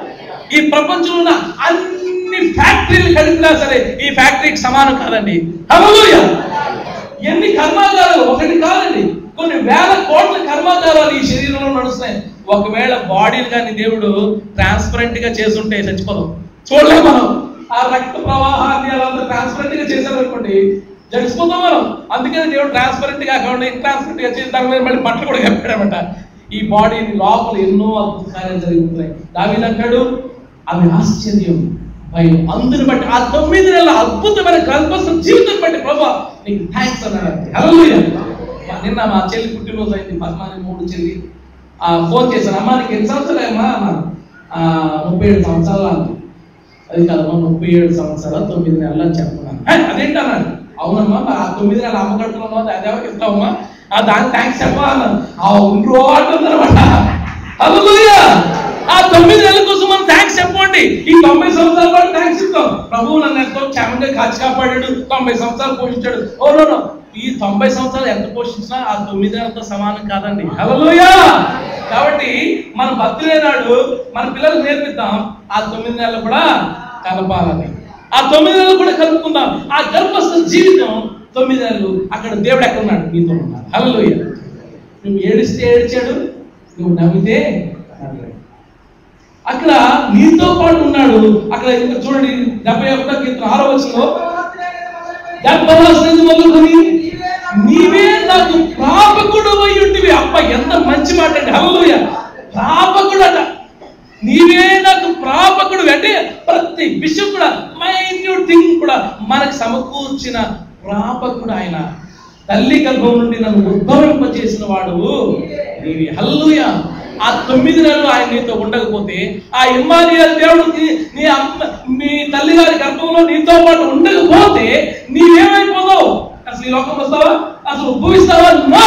[SPEAKER 1] ఈ ప్రపంచంలో ఉన్న అన్ని ఫ్యాక్టరీలు కలిపినా సరే ఈ ఫ్యాక్టరీకి సమానం కాదండి హల్లెలూయా ఎన్ని కర్మాగారాలు ఒకటి కాదండి కొన్ని వేల కోట్ల కర్మాగారాలు ఈ శరీరంలో నడుస్తున్నాయి ఒకవేళ బాడీని కానీ దేవుడు ట్రాన్స్పరెంట్ గా చేసుంటే చచ్చిపోదాం చూడలేం మనం ఆ రక్త ప్రవాహాన్ని అలా ట్రాన్స్పరెంట్ గా చేశారనుకోండి జడిసిపోతాం మనం అందుకని దేవుడు ట్రాన్స్పరెంట్ గా కాకుండా ఇంట్రాన్స్పరెంట్ గా చేసి దాని మీద మళ్ళీ బట్టలు కూడా కప్పాడనమాట ఈ బాడీని లోపల ఎన్నో అద్భుత కార్యాలు జరుగుతున్నాయి దాని అంటాడు అవి ఆశ్చర్యం భయం అందుని బట్టి ఆ తొమ్మిది నెలల అద్భుతమైన కల్పసం జీవితం బట్టి ప్రభా నీకు థ్యాంక్స్ అన్నాడు హల్లెలూయా నిన్న మా చెల్లి పుట్టినరోజు అయింది పద్మాని మూడు చెల్లి ఆ ఫోన్ చేశాను అమ్మా నీకు ఎన్ని సంవత్సరాలు అమ్మా అన్నాను "ఆ, ముప్పై ఏడు సంవత్సరాలు అంది అది కాదమ్మా ముప్పై ఏడు సంవత్సరాలు తొమ్మిది నెలలు అని చెప్తున్నాను "హే, అదేంటి అన్నాడు అవునమ్మా మరి ఆ తొమ్మిది నెలలు అమ్మ కట్టుకున్నావు అది ఎవరికి ఇస్తావమ్మా ఆ దానికి థ్యాంక్స్ చెప్పా అన్నాను అవును అంటుందన్నమాట హల్లెలూయా ఆ తొమ్మిది నెలల కోసం మనం థ్యాంక్స్ చెప్పండి ఈ తొంభై సంవత్సరాల పాటు థ్యాంక్స్ చెప్తాం ప్రభువు నన్ను ఎంతో క్షేమంగా కాచి కాపాడాడు తొంభై సంవత్సరాలు పోషించాడు ఓ నో నో. ఈ తొంభై సంవత్సరాలు ఎంత పోషించినా ఆ తొమ్మిది నెలలతో సమానం కాదండి హల్లెలూయా కాబట్టి మన బర్త్డే నాడు మన పిల్లలకు నేర్పిద్దాం ఆ తొమ్మిది నెలలు కూడా కలపాలని ఆ తొమ్మిది నెలలు కూడా కలుపుకుందాం ఆ గర్భస్థ జీవితం తొమ్మిది నెలలు అక్కడ దేవుడు ఎక్కడ ఉన్నాడు మీతో ఉన్నాడు హల్లెలూయా నువ్వు ఏడిస్తే ఏడ్చాడు నువ్వు నవ్వితే నవ్వాడు అక్కడ నీతో పాటు ఉన్నాడు అక్కడ ఇక్కడ చూడండి డెబ్బై ఒకటో కీర్తన ఆరో వచ్చిన గర్భవాసం మొదలుకొని నీవే నాకు ప్రాపకుడు అయి ఉంటివి అప్ప ఎంత మంచి మాట అండి హల్లెలూయ ప్రాపకుడు అట నీవే నాకు ప్రాపకుడు అంటే ప్రతి విషయం కూడా మైన్యూట్ థింగ్ కూడా మనకు సమకూర్చిన ప్రాపకుడు ఆయన తల్లి గర్భం నుండి నన్ను ఉద్భవింపజేసిన వాడు నీవి హల్లుయ ఆ తొమ్మిది నెలలు ఆయన నీతో ఉండకపోతే ఆ ఇమ్మానియల్ దేవుడు నీ- నీ అమ్మ మీ తల్లి గారి గర్భంలో నీతో పాటు ఉండకపోతే నీవేమైపోతావు అసలు ఈ లోకం వస్తావా అసలు ఉద్భవిస్తావా నా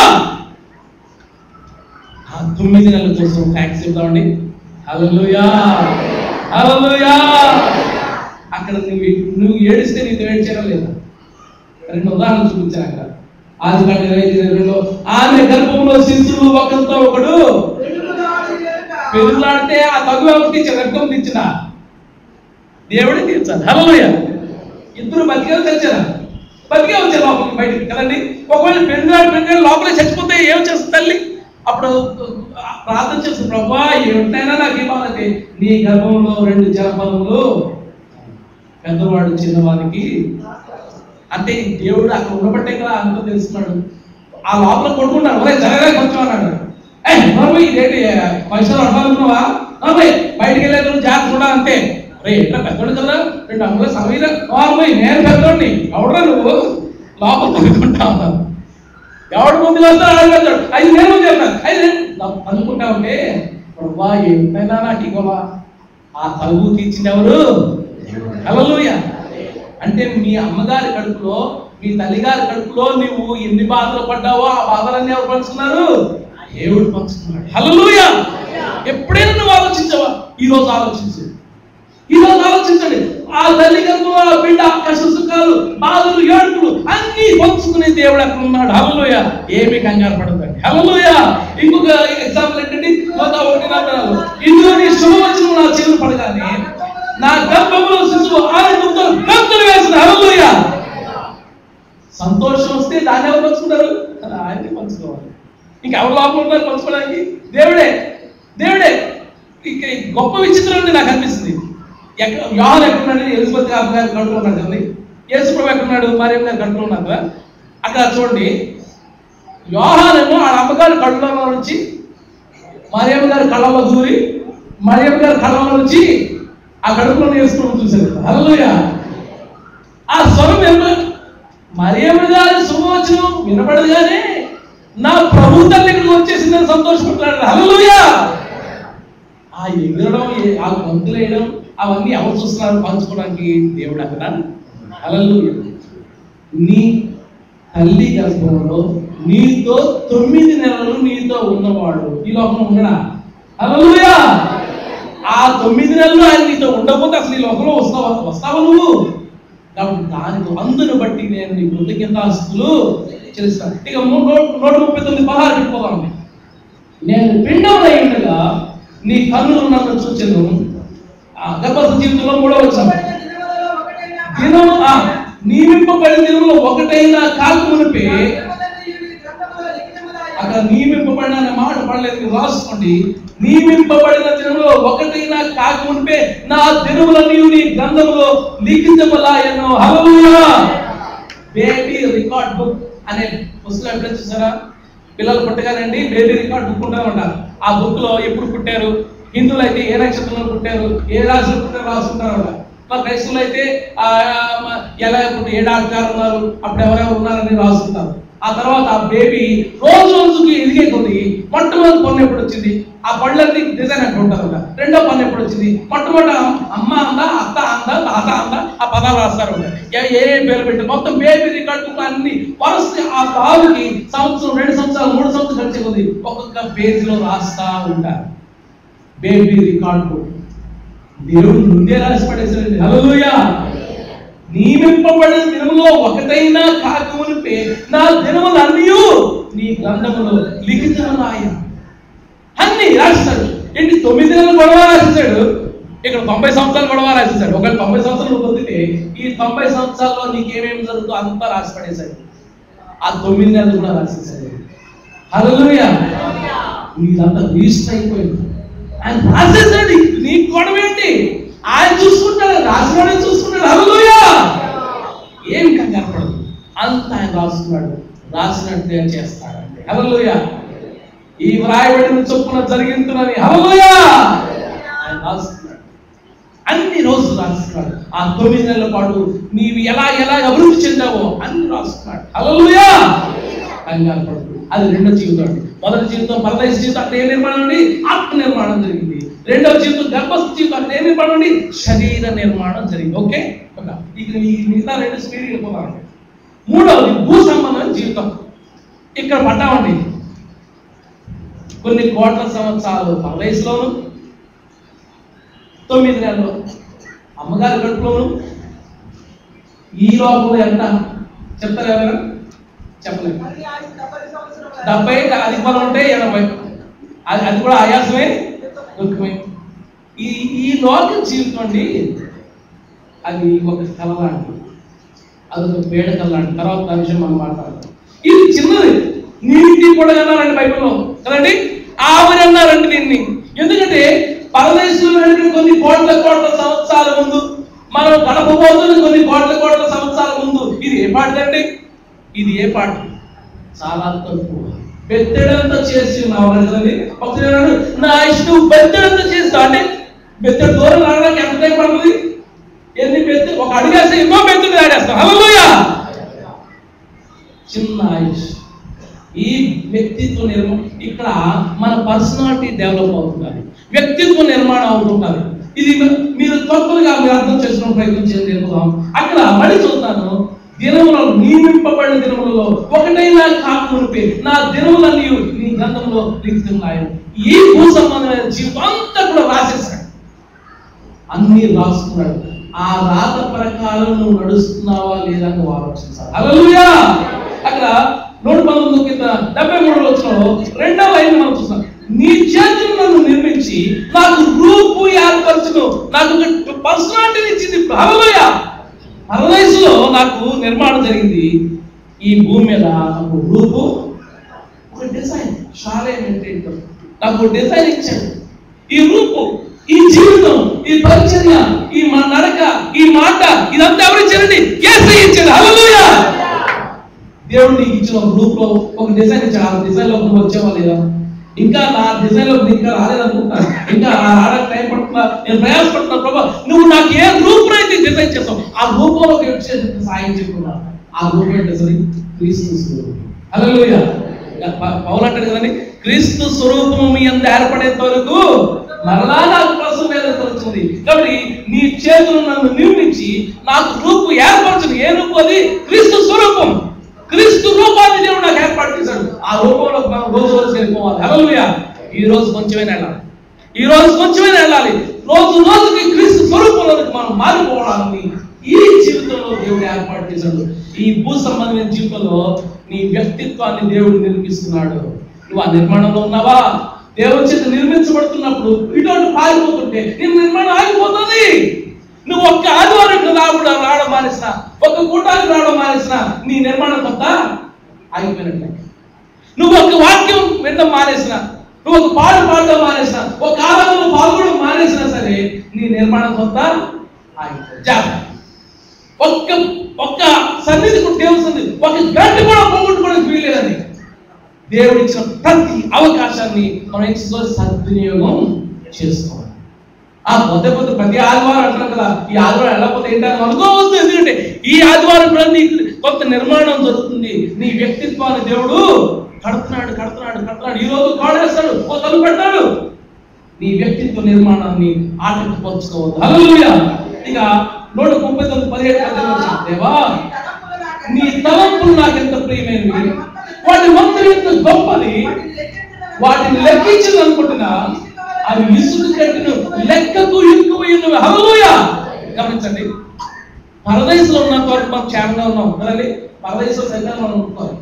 [SPEAKER 1] ఆ తొమ్మిది నెలల కోసం థ్యాంక్స్ చెప్తామండి హల్లెలూయా హల్లెలూయా అక్కడ నువ్వు నువ్వు ఏడిస్తే నీతో ఏడ్చారా లేదా రెండు ఉదాహరణలు చూపించాను అక్కడ ఆది కాండ ఇరవై ఐదు ఇరవై రెండులో ఆమె గర్భంలో శిశువు ఒకరితో ఒకడు పెరుగులాడితే ఆ తగు ఎవరు తీర్చారు రక్తం తీర్చిన దేవుడే తీర్చాలి హల్లెలూయా ఇద్దరు బతికే చచ్చారా బతికే వచ్చారు లోపలికి బయటికి కదండి ఒకవేళ పెరుగులాడు పెరుగులాడు లోపలే చచ్చిపోతే ఏం చేస్తుంది తల్లి అప్పుడు ఆ, ప్రార్థన చేస్తుంది ప్రభా ఏమిటైనా నాకు ఇవ్వాలంటే నీ గర్భంలో రెండు జలపదములు పెద్దవాడు చిన్నవానికి అంటే దేవుడు అక్కడ ఉండబట్టే కదా అంత తెలుసుకున్నాడు ఆ లోపల కొడుకున్నాడు ఒరే జరగలే కొంచెం అన్నాడు ఏ నోర్మై ఇదేంటి మనుషులు అడగాలనుకున్నావా నోర్మై బయటికి వెళ్ళేది జాగ్రత్త కూడా అంతే రే ఎట్లా పెద్దోడు కదా రెండు అంగుల సమయంలో నోర్మై నేను పెద్దోడిని ఎవడరా నువ్వు లోపల తగ్గుకుంటా ఉన్నాను ఎవడు ముందు వస్తాడు ఆడు వెళ్తాడు ఐదు నేను ముందు వెళ్తాను ఐదు నేను అనుకుంటా ఉంటే ప్రభా ఎంతైనా నాకు ఇవ్వవా ఆ తలుపు తీర్చింది ఎవరు హల్లెలూయా అంటే మీ అమ్మగారి కడుపులో మీ తల్లిగారి కడుపులో నువ్వు ఎన్ని బాధలు పడ్డావో ఆ బాధలన్నీ ఎవరు పంచుకున్నారు దేవుడు పంచుకున్నాడు హల్లెలూయా ఎప్పుడైనా నువ్వు ఆలోచించావా ఈ రోజు ఆలోచించు ఈ రోజు ఆలోచించండి ఆ తల్లి గర్భంలో ఆ బిడ్డ కష్ట సుఖాలు బాధలు ఏడుపులు అన్ని పంచుకునే దేవుడు అక్కడ ఉన్నాడు హల్లెలూయ ఏమి కంగారు పడదండి హల్లెలూయ ఇంకొక ఎగ్జాంపుల్ ఏంటంటే నూట ఒకటి నలభై నాలుగు ఇందులో నీ శుభవచనం నా చెవులు పడగానే నా గర్భంలో శిశువు ఆనందంతో గంతులు వేసిన హల్లెలూయ సంతోషం వస్తే దాన్ని ఎవరు పంచుకుంటారు ఆయన్ని పంచుకోవాలి ఇంకా ఎవరు లోపల ఉన్నారు పంచుకోవడానికి దేవుడే దేవుడే ఇక ఈ గొప్ప విచిత్రం ఉంది నాకు అనిపిస్తుంది ఎక్కడ యోహాన్ ఎక్కడున్నాడు ఎలిజబెత్ గారు గారు కడుపులో ఉన్నాడు కదండి యేసుప్రభు ఎక్కడున్నాడు మరియం గారు కడుపులో ఉన్నారు కదా అక్కడ చూడండి యోహానేమో ఆ అమ్మగారి కడుపులో నుంచి మరియమ్మ గారి కళ్ళలో దూరి మరియమ్మ గారి కళ్ళలో నుంచి ఆ కడుపులో వేసుకోవడం చూశారు హల్లెలూయా ఆ స్వరం ఏమో మరియమ్మ గారి శుభవచనం వినపడదు కానీ నా ప్రభు తల్లి ఇక్కడికి వచ్చేసిందని సంతోషపడుతున్నాడు హల్లెలూయా ఆ ఎగరడం ఏ- ఆ గంతులు వేయడం అవన్నీ ఎవరు చూస్తున్నారు పంచుకోవడానికి దేవుడు అక్కడ హల్లెలూయా నీ తల్లి గర్భంలో నీతో తొమ్మిది నెలలు నీతో ఉన్నవాడు ఈ లోకంలో ఉండడా హల్లెలూయా ఆ తొమ్మిది నెలలు ఆయన నీతో ఉండకపోతే అసలు ఈ లోకంలో వస్తావా వస్తావా నువ్వు కాబట్టి దానికి అందును బట్టి నేను నీ కృతజ్ఞతాస్తులు చెల్లిస్తాను ఇక మూ- నూట నూట ముప్పై తొమ్మిది పదహారు వెళ్ళిపోదాం నేను పిండములై ఉండగా నీ కన్నులు నన్ను చూచెను ఆ, గర్భస్థ జీవితంలో మూడో వచ్చాం
[SPEAKER 2] నియమింపబడిన దినములలో ఒకటైన
[SPEAKER 1] దినము ఆ, నియమింపబడిన దినములో ఒకటైన కాకమునిపే
[SPEAKER 2] దినములన్నీ వీరి గ్రంథములో లిఖితములాయి.
[SPEAKER 1] అక్కడ నియమింపబడిన అనే మాట పడలేదు మీరు రాసుకోండి నియమింపబడిన దినములో ఒకటైనా కాకమునిపే నా దినములన్నీ నీ గ్రంథములో లిఖితములాయను హల్లెలూయా బేబీ రికార్డ్ బుక్ అనే పుస్తకం ఎప్పుడైనా చూసారా పిల్లలు పుట్టగానండి బేబీ రికార్డ్ బుక్ ఉంటారు ఉంటారు ఆ బుక్ లో ఎప్పుడు పుట్టారు హిందువులు అయితే ఏ నక్షత్రంలో పుట్టారు ఏ రాశిలో పుట్టారు రాసుకుంటారు అన్నమాట. మా క్రైస్తవులు అయితే ఆ, మ- ఎలా ఇప్పుడు ఏ డాక్టర్ గారు ఉన్నారు అప్పుడు ఎవరెవరు ఉన్నారని రాసుకుంటారు ఆ తర్వాత ఆ బేబీ రోజు రోజుకి ఎదిగే కొద్ది మొట్టమొదటి పన్ను ఎప్పుడు వచ్చింది ఆ పళ్ళన్నీ డిజైన్ అక్కడ ఉంటారు కదా. రెండో పన్ను ఎప్పుడు వచ్చింది మొట్టమొదటి అమ్- అమ్మ అందా అత్త అందా తాత అందా ఆ పదాలు రాస్తారు కదా. ఏ ఏ పేరు పెట్టి మొత్తం బేబీ రికార్డు అన్ని వరుస ఆ బాబుకి సంవత్సరం రెండు సంవత్సరాలు మూడు సంవత్సరాలు గడిచే కొద్ది ఒక్కొక్క పేజీలో రాస్తా ఉంటారు బేబీ రికార్డు దేవుడు ముందే రాసి పడేసాడండి హల్లెలూయా నియమింపబడిన దినములో ఒకటైనా కాకమునిపే నా దినములన్నీ నీ గ్రంథములో లిఖితములాయ అన్ని రాస్తాడు ఏంటి తొమ్మిది నెలలు గొడవ రాసేసాడు ఇక్కడ తొంభై సంవత్సరాలు గొడవ రాసేసాడు ఒకవేళ తొంభై సంవత్సరాలు నువ్వు పొందితే ఈ తొంభై సంవత్సరాల్లో నీకేమేమి జరుగుతుందో అంతా రాసి పడేశాడు ఆ తొమ్మిది నెలలు కూడా రాసేసాడు హల్లెలూయా నీదంతా రిజిస్టర్ అయిపోయింది ఆయన రాసేసాడు నీ గొడవ ఏంటి ఆయన చూసుకుంటాడు రాసినోడే చూసుకుంటాడు హల్లెలూయా ఏం కంగారు పడదు అంత ఆయన రాస్తున్నాడు రాసినట్టే చేస్తాడంటే హల్లెలూయా ఈ వ్రాయబడిన చొప్పున జరిగిందని హల్లెలూయా ఆయన రాస్తున్నాడు అన్ని రోజులు రాస్తున్నాడు ఆ తొమ్మిది నెలల పాటు నీవు ఎలా ఎలా అభివృద్ధి చెందావో అన్ని రాస్తున్నాడు హల్లెలూయా కంగారు పడదు అది రెండో జీవితం అండి మొదటి జీవితం పరదేశ జీవితం అక్కడ ఏ నిర్మాణం అండి ఆత్మ నిర్మాణం జరిగింది రెండవ జీవితం గర్భస్థ జీవితం అక్కడ ఏ నిర్మాణం అండి శరీర నిర్మాణం జరిగింది ఓకే ఒక ఇక ఈ మిగతా రెండు స్పీడ్ వెళ్ళిపోతామండి మూడవది భూ సంబంధమైన జీవితం ఇక్కడ పడ్డామండి కొన్ని కోట్ల సంవత్సరాలు పరదేశంలోను తొమ్మిది నెలలు అమ్మగారి కడుపులోను ఈ లోపల ఎంత చెప్తారు ఎవరైనా చెప్పలేదు
[SPEAKER 2] మరి ఆయన డెబ్బై సంవత్సరముల
[SPEAKER 1] డెబ్బై అది బలం ఉంటే ఎనభై అది అది కూడా ఆయాసమే దుఃఖమే ఈ ఈ లోక జీవితం అండి అది ఒక కళ లాంటిది అదొక వేడకల లాంటి తర్వాత దాని విషయం మనం మాట్లాడతాం ఇది చిన్నది నీటి కూడా అన్నారండి బైబిల్లో కదండి ఆవిరి అన్నారండి దీన్ని ఎందుకంటే పరదేశంలో వెళ్ళిన కొన్ని కోట్ల కోట్ల సంవత్సరాల ముందు మనం గడపబోతున్న కొన్ని కోట్ల కోట్ల సంవత్సరాల ముందు ఇది ఏ పాటండి ఇది ఏ పాట చాలా తక్కువ బెత్తడంతా చేసి ఉన్నావు కదండి ఒకసారి అన్నాడు, నా ఇష్టం బెత్తడంతా చేస్తా అంటే బెత్తడి దూరం రావడానికి ఎంత టైం పడుతుంది ఎన్ని బెత్తు ఒక అడిగేస్తే ఎన్నో బెత్తుడు ఆడేస్తాం హల్లెలూయా చిన్న ఆయుష్ ఈ వ్యక్తిత్వ నిర్మాణం ఇక్కడ మన పర్సనాలిటీ డెవలప్ అవుతున్నది వ్యక్తిత్వ నిర్మాణం అవుతున్నది ఇది మీరు తప్పులుగా మీరు అర్థం చేసుకునే ప్రయత్నం చేసి నేర్పుదాం అక్కడ మళ్ళీ చూస్తాను దినములలో నియమింపబడిన దినములలో ఒకటైనా కాకునిపే నా దినములన్నీ నీ గ్రంథంలో లిఖితున్నాయి ఈ భూ సంబంధమైన జీవితం అంతా కూడా రాసేసాడు అన్ని రాసుకున్నాడు ఆ రాత ప్రకారం నువ్వు నడుస్తున్నావా లేదా అని నువ్వు ఆలోచించాలి హల్లెలూయా అక్కడ నూట పంతొమ్మిది కింద డెబ్బై మూడు వచ్చిన రెండవ లైన్ మనం చూస్తాం నీ చేతులు నన్ను నిర్మించి నాకు రూపు ఏర్పరచును నాకు ఒక పర్సనాలిటీని ఇచ్చింది హల్లెలూయా పరదేశంలో నాకు నిర్మాణం జరిగింది ఈ భూమి మీద నాకు రూపు ఒక డిజైన్ షాలే మెయింటైన్ నాకు ఒక డిజైన్ ఇచ్చాడు ఈ రూపు ఈ జీవితం ఈ పరిచర్య ఈ మా నడక ఈ మాట ఇదంతా ఎవరు ఇచ్చారండి ఏసై ఇచ్చాడు హల్లెలూయా దేవుడు నీకు ఇచ్చిన ఒక రూప్ లో ఒక డిజైన్ ఇచ్చాడు ఆ డిజైన్ లో నువ్వు వచ్చేవా లేదా ఇంకా నా డిజైన్ లో నీకు ఇంకా రాలేదనుకుంటున్నా ఇంకా రావడానికి టైం పడుతున్నా నేను ప్రయాసపడుతున్నా ప్రభా నువ్వు నాకు ఏ రూపం అయితే డిజైన్ చేస్తావు ఆ రూపంలోకి వచ్చే సాయం చెప్పుకున్నా ఆ రూపం ఏంటి అసలు క్రీస్తు స్వరూపం హల్లెలూయా ప- పౌలు అంటాడు కదండి క్రీస్తు స్వరూపము మీ అంత ఏర్పడేంత వరకు మరలా నాకు ప్రసవం వేదన కలుగుతుంది కాబట్టి నీ చేతులు నన్ను నిర్మించి నాకు రూపు ఏర్పరచును ఏ రూపు అది క్రీస్తు స్వరూపం క్రీస్తు రూపాన్ని దేవుడు నాకు ఏర్పాటు చేశాడు ఆ రూపంలో మనం రోజు రోజు వెళ్ళిపోవాలి హల్లెలూయా ఈ రోజు కొంచెమైనా వెళ్ళాలి ఈ రోజు కొంచెమైనా వెళ్ళాలి రోజు రోజుకి క్రీస్తు స్వరూపంలోకి మనం మారిపోవడానికి ఈ జీవితంలో దేవుడు ఏర్పాటు చేశాడు ఈ భూ సంబంధమైన జీవితంలో నీ వ్యక్తిత్వాన్ని దేవుడు నిర్మిస్తున్నాడు నువ్వు ఆ నిర్మాణంలో ఉన్నావా దేవుని చేత నిర్మించబడుతున్నప్పుడు ఇటువంటి పారిపోతుంటే నీ నిర్మాణం ఆగిపోతుంది నువ్వు ఒక్క ఆదివారం ఇక్కడ రావడం రావడం మానేసిన ఒక్క కూటానికి రావడం మానేసిన నీ నిర్మాణం కొత్త ఆగిపోయినట్లే నువ్వు ఒక వాక్యం వినడం మానేసిన నువ్వు ఒక పాట పాడడం మానేసిన ఒక ఆరాధనలో పాల్గొనడం మానేసినా సరే నీ నిర్మాణం కొత్త ఆగిపోతుంది జాగ్రత్త ఒక్క ఒక్క సన్నిధి కూడా దేవుని సన్నిధి ఒక గంట కూడా పోగొట్టుకోవడానికి వీల్లేదని దేవుడు ఇచ్చిన ప్రతి అవకాశాన్ని మనం ఏం చేసుకోవాలి సద్వినియోగం చేసుకోవాలి ఆ పొద్దు పొద్దు ప్రతి ఆదివారం అంటారు కదా ఈ ఆదివారం వెళ్ళకపోతే ఏంటని అనుకోవద్దు ఎందుకంటే ఈ ఆదివారం కూడా నీకు కొంత నిర్మాణం జరుగుతుంది నీ వ్యక్తిత్వాన్ని దేవుడు కడుతున్నాడు కడుతున్నాడు కడుతున్నాడు ఈ రోజు కాడేస్తాడు ఓ తలుపు పెడతాడు నీ వ్యక్తిత్వ నిర్మాణాన్ని ఆటంకపరుచుకోవద్దు హల్లెలూయా ఇక నూట ముప్పై తొమ్మిది పదిహేడు పద్దెనిమిది వచ్చిన దేవా నీ తలంపులు నాకు ఎంత ప్రియమైనవి వాటి మొత్తం ఎంత గొప్పది వాటిని లెక్కించదు అనుకుంటున్నా అవి ఇసుక కట్టిన లెక్కకు ఎక్కువైనవి హల్లెలూయా గమనించండి పరదేశంలో ఉన్నంత వరకు మనం క్షేమంగా ఉన్నాం కదండి పరదేశంలో సరిగ్గా మనం ఉంటున్నాం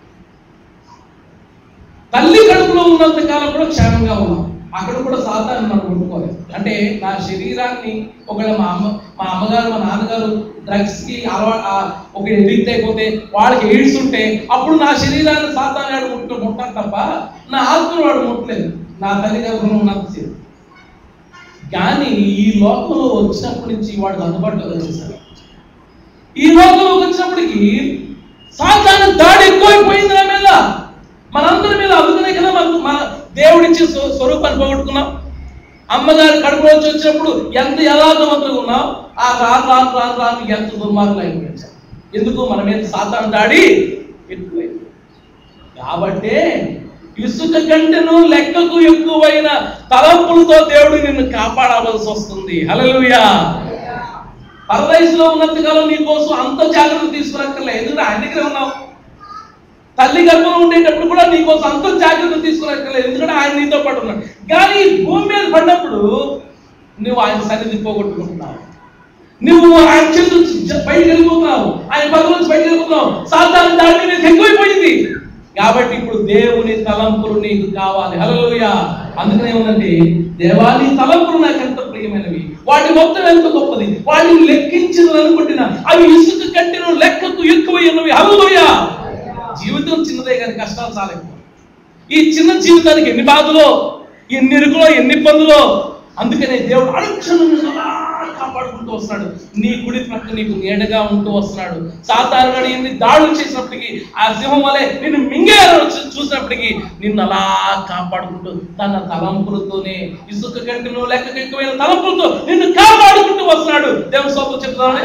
[SPEAKER 1] తల్లి కడుపులో ఉన్నంత కాలం కూడా క్షేమంగా ఉన్నాం అక్కడ కూడా సాధారణ మనం ఉండుకోలేదు అంటే నా శరీరాన్ని ఒకవేళ మా అమ్మ మా అమ్మగారు మా నాన్నగారు డ్రగ్స్ కి అలవా ఆ- ఒక ఎడిక్ట్ అయిపోతే వాళ్ళకి ఎయిడ్స్ ఉంటే అప్పుడు నా శరీరాన్ని సాధారణ ముట్టు ముట్టాను తప్ప నా ఆత్మను వాడు ముట్టలేదు నా తల్లి గర్భంలో ఉన్నంతసేపు కానీ ఈ లోకంలో వచ్చినప్పటి నుంచి వాడికి అందుబాటులో వచ్చేసారు ఈ లోకంలోకి వచ్చినప్పటికి సాధారణ దాడి ఎక్కువైపోయింది నా మీద మనందరి మీద అందుకనే కదా మన మన దేవుడిచ్చి స్వ- స్వరూపాన్ని పోగొట్టుకున్నాం అమ్మగారి కడుపులో నుంచి వచ్చినప్పుడు ఎంత యథార్థవంతులుగా ఉన్నాం ఆ రాను రాను రాను రాను ఎంత దుర్మార్గులు అయిపోయాం సార్. ఎందుకు మన మీద సాధారణ దాడి ఎక్కువైంది కాబట్టే ఇసుక కంటెను లెక్కకు ఎక్కువైన తలంపులతో దేవుడు నిన్ను కాపాడవలసి వస్తుంది హల్లెలూయా పరదేశంలో ఉన్నంతకాలం నీ కోసం అంత జాగ్రత్త తీసుకురక్కర్లే ఎందుకంటే ఆయన దగ్గర ఉన్నావు తల్లి గర్భంలో ఉండేటప్పుడు కూడా నీ కోసం అంత జాగ్రత్త తీసుకురక్కర్లేదు ఎందుకంటే ఆయన నీతో పాటు ఉన్నాడు కానీ ఈ భూమి మీద పడినప్పుడు నువ్వు ఆయన సన్నిధి పోగొట్టుకుంటున్నావు నువ్వు ఆయన చేతుల నుంచి జ- బయటికి వెళ్ళిపోతున్నావు ఆయన పదవి నుంచి బయటికి వెళ్ళిపోతున్నావు సాధారణ దాడి నీకు ఎక్కువైపోయింది కాబట్టి ఇప్పుడు దేవుని తలంపులు నీకు కావాలి హల్లెలూయా అందుకనే ఉందండి దేవాని తలంపులు నాకు ఎంత ప్రియమైనవి వాటి మొత్తం ఎంత గొప్పది వాటిని లెక్కించదు అనుకుంటున్నా అవి ఇసుక కట్టిన లెక్కకు ఎక్కువైనవి హల్లెలూయా జీవితం చిన్నదే కానీ కష్టాలు చాలా ఎక్కువ ఈ చిన్న జీవితానికి ఎన్ని బాధలో ఎన్ని ఇరుకులో ఎన్ని ఇబ్బందులో అందుకనే దేవుడు అనుక్షణం నిన్ను అలా కాపాడుకుంటూ వస్తున్నాడు నీ కుడి ప్రక్క నీకు నీడగా ఉంటూ వస్తున్నాడు సాధారణంగా ఎన్ని దాడులు చేసినప్పటికీ ఆ సింహం వలె నిన్ను మింగేయాలని చూ- చూసినప్పటికీ నిన్ను అలా కాపాడుకుంటూ తన తలంపులతోనే ఇసుక కంటిను లెక్కకు ఎక్కువైన తలంపులతో నిన్ను కాపాడుకుంటూ వస్తున్నాడు దేవుని సోపు చెప్తాను